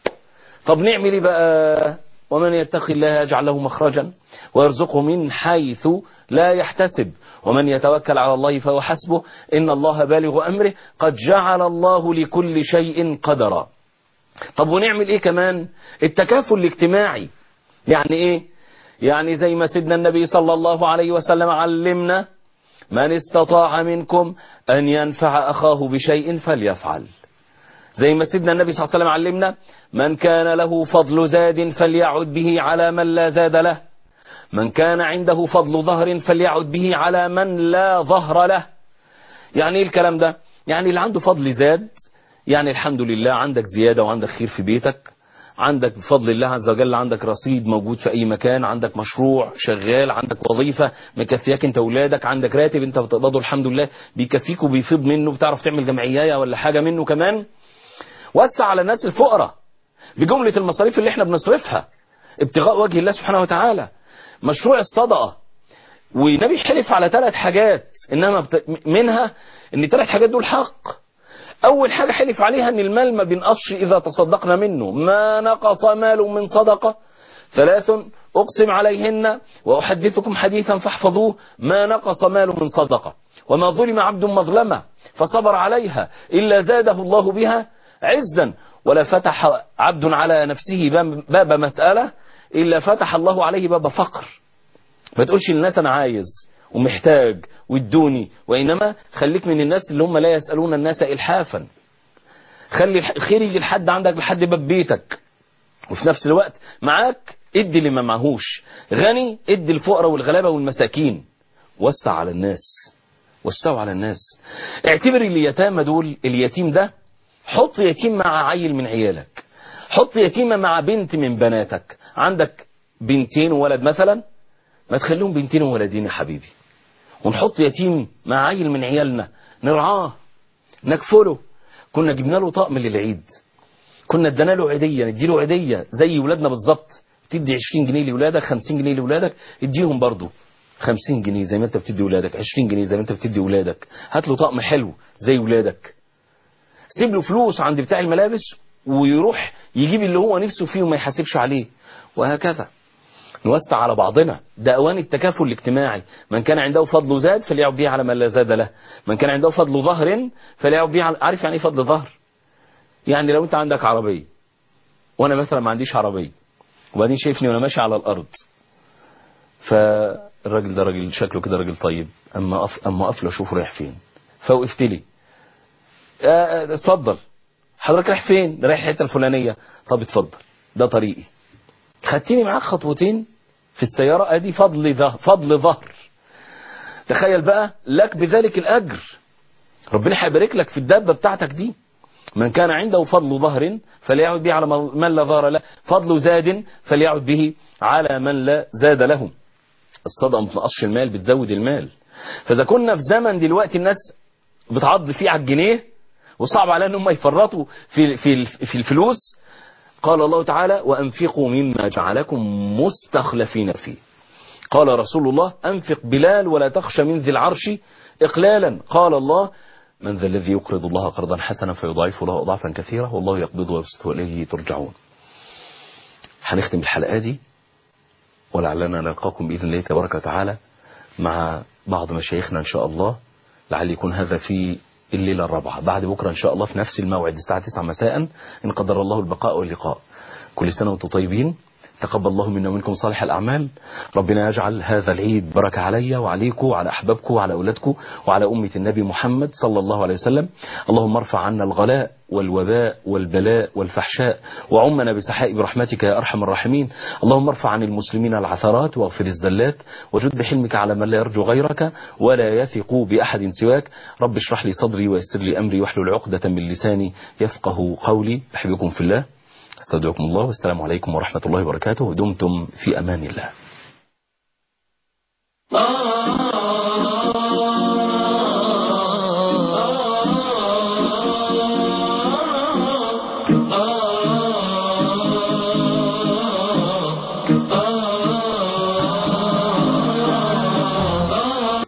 طب نعمل ايه بقى ومن يتقي الله يجعل له مخرجا ويرزقه من حيث لا يحتسب ومن يتوكل على الله فهو حسبه إن الله بالغ أمره قد جعل الله لكل شيء قدرا طب ونعمل ايه كمان التكافل الاجتماعي يعني ايه يعني زي ما سيدنا النبي صلى الله عليه وسلم علمنا من استطاع منكم أن ينفع أخاه بشيء فليفعل زي ما سيدنا النبي صلى الله عليه وسلم علمنا من كان له فضل زاد فليعد به على من لا زاد له من كان عنده فضل ظهر فليعد به على من لا ظهر له يعني ايه الكلام ده يعني اللي عنده فضل زاد يعني الحمد لله عندك زيادة وعندك خير في بيتك عندك بفضل الله عز وجل عندك رصيد موجود في اي مكان عندك مشروع شغال عندك وظيفة مكفياك انت اولادك عندك راتب انت بتقبضه الحمد لله بيكفيك وبيفيض منه بتعرف تعمل جمعية ولا حاجة منه كمان وسع على الناس الفقراء بجملة المصاريف اللي احنا بنصرفها ابتغاء وجه الله سبحانه وتعالى مشروع الصدقة والنبي حلف على ثلاث حاجات انما بت... منها ان ثلاث حاجات دول حق اول حاجة حلف عليها ان المال ما بينقصش اذا تصدقنا منه ما نقص مال من صدقة ثلاث اقسم عليهن واحدثكم حديثا فاحفظوه ما نقص مال من صدقة وما ظلم عبد مظلمة فصبر عليها الا زاده الله بها عزا ولا فتح عبد على نفسه باب مسألة إلا فتح الله عليه باب فقر ما تقولش للناس أنا عايز ومحتاج وادوني وإنما خليك من الناس اللي هم لا يسألون الناس إلحافا خلي الخير يجي لحد عندك لحد باب بيتك وفي نفس الوقت معاك ادي اللي ما معهوش غني ادي الفقراء والغلابة والمساكين وسع على الناس وسعوا على الناس اعتبر اليتامى دول اليتيم ده حط يتيم مع عيل من عيالك حط يتيمة مع بنت من بناتك عندك بنتين وولد مثلا ما تخليهم بنتين وولدين يا حبيبي ونحط يتيم مع عيل من عيالنا نرعاه نكفله كنا جبنا له طقم للعيد كنا ادينا له عيديه نديله عيديه زي ولادنا بالظبط تدي 20 جنيه لاولادك 50 جنيه لاولادك اديهم برضه 50 جنيه زي ما انت بتدي ولادك 20 جنيه زي ما انت بتدي ولادك هات له طقم حلو زي ولادك سيب له فلوس عند بتاع الملابس ويروح يجيب اللي هو نفسه فيه وما يحاسبش عليه وهكذا نوسع على بعضنا ده أوان التكافل الاجتماعي من كان عنده فضل زاد فليعب به على من لا زاد له من كان عنده فضل ظهر فليعب به على عارف يعني ايه فضل ظهر يعني لو انت عندك عربية وانا مثلا ما عنديش عربية وبعدين شايفني وانا ماشي على الارض فالراجل ده راجل شكله كده راجل طيب اما أف... اما افله اشوف رايح فين فوقفت لي آه، اتفضل حضرتك رايح فين رايح الحته الفلانيه طب اتفضل ده طريقي خدتني معاك خطوتين في السياره ادي فضل ظهر فضل ظهر تخيل بقى لك بذلك الاجر ربنا هيبارك لك في الدابه بتاعتك دي من كان عنده فضل ظهر فليعد به على من لا ظهر له فضل زاد فليعد به على من لا زاد له الصدقه ما بتنقصش المال بتزود المال فاذا كنا في زمن دلوقتي الناس بتعض فيه على الجنيه وصعب عليها ان هم يفرطوا في في في الفلوس قال الله تعالى وانفقوا مما جعلكم مستخلفين فيه قال رسول الله انفق بلال ولا تخشى من ذي العرش اقلالا قال الله من ذا الذي يقرض الله قرضا حسنا فيضاعف له اضعافا كثيره والله يقبض ويبسط واليه ترجعون هنختم الحلقه دي ولعلنا نلقاكم باذن الله تبارك وتعالى مع بعض مشايخنا ان شاء الله لعل يكون هذا في الليلة الرابعة بعد بكرة إن شاء الله في نفس الموعد الساعة 9 مساء إن قدر الله البقاء واللقاء كل سنة وانتم طيبين تقبل الله منا ومنكم صالح الأعمال ربنا يجعل هذا العيد بركة علي وعليكم وعلى أحبابكم وعلى أولادكم وعلى أمة النبي محمد صلى الله عليه وسلم اللهم ارفع عنا الغلاء والوباء والبلاء والفحشاء وعمنا بسحائب برحمتك يا أرحم الراحمين اللهم ارفع عن المسلمين العثرات واغفر الزلات وجد بحلمك على من لا يرجو غيرك ولا يثق بأحد سواك رب اشرح لي صدري ويسر لي أمري واحلل عقدة من لساني يفقه قولي أحبكم في الله استودعكم الله والسلام عليكم ورحمة الله وبركاته دمتم في أمان الله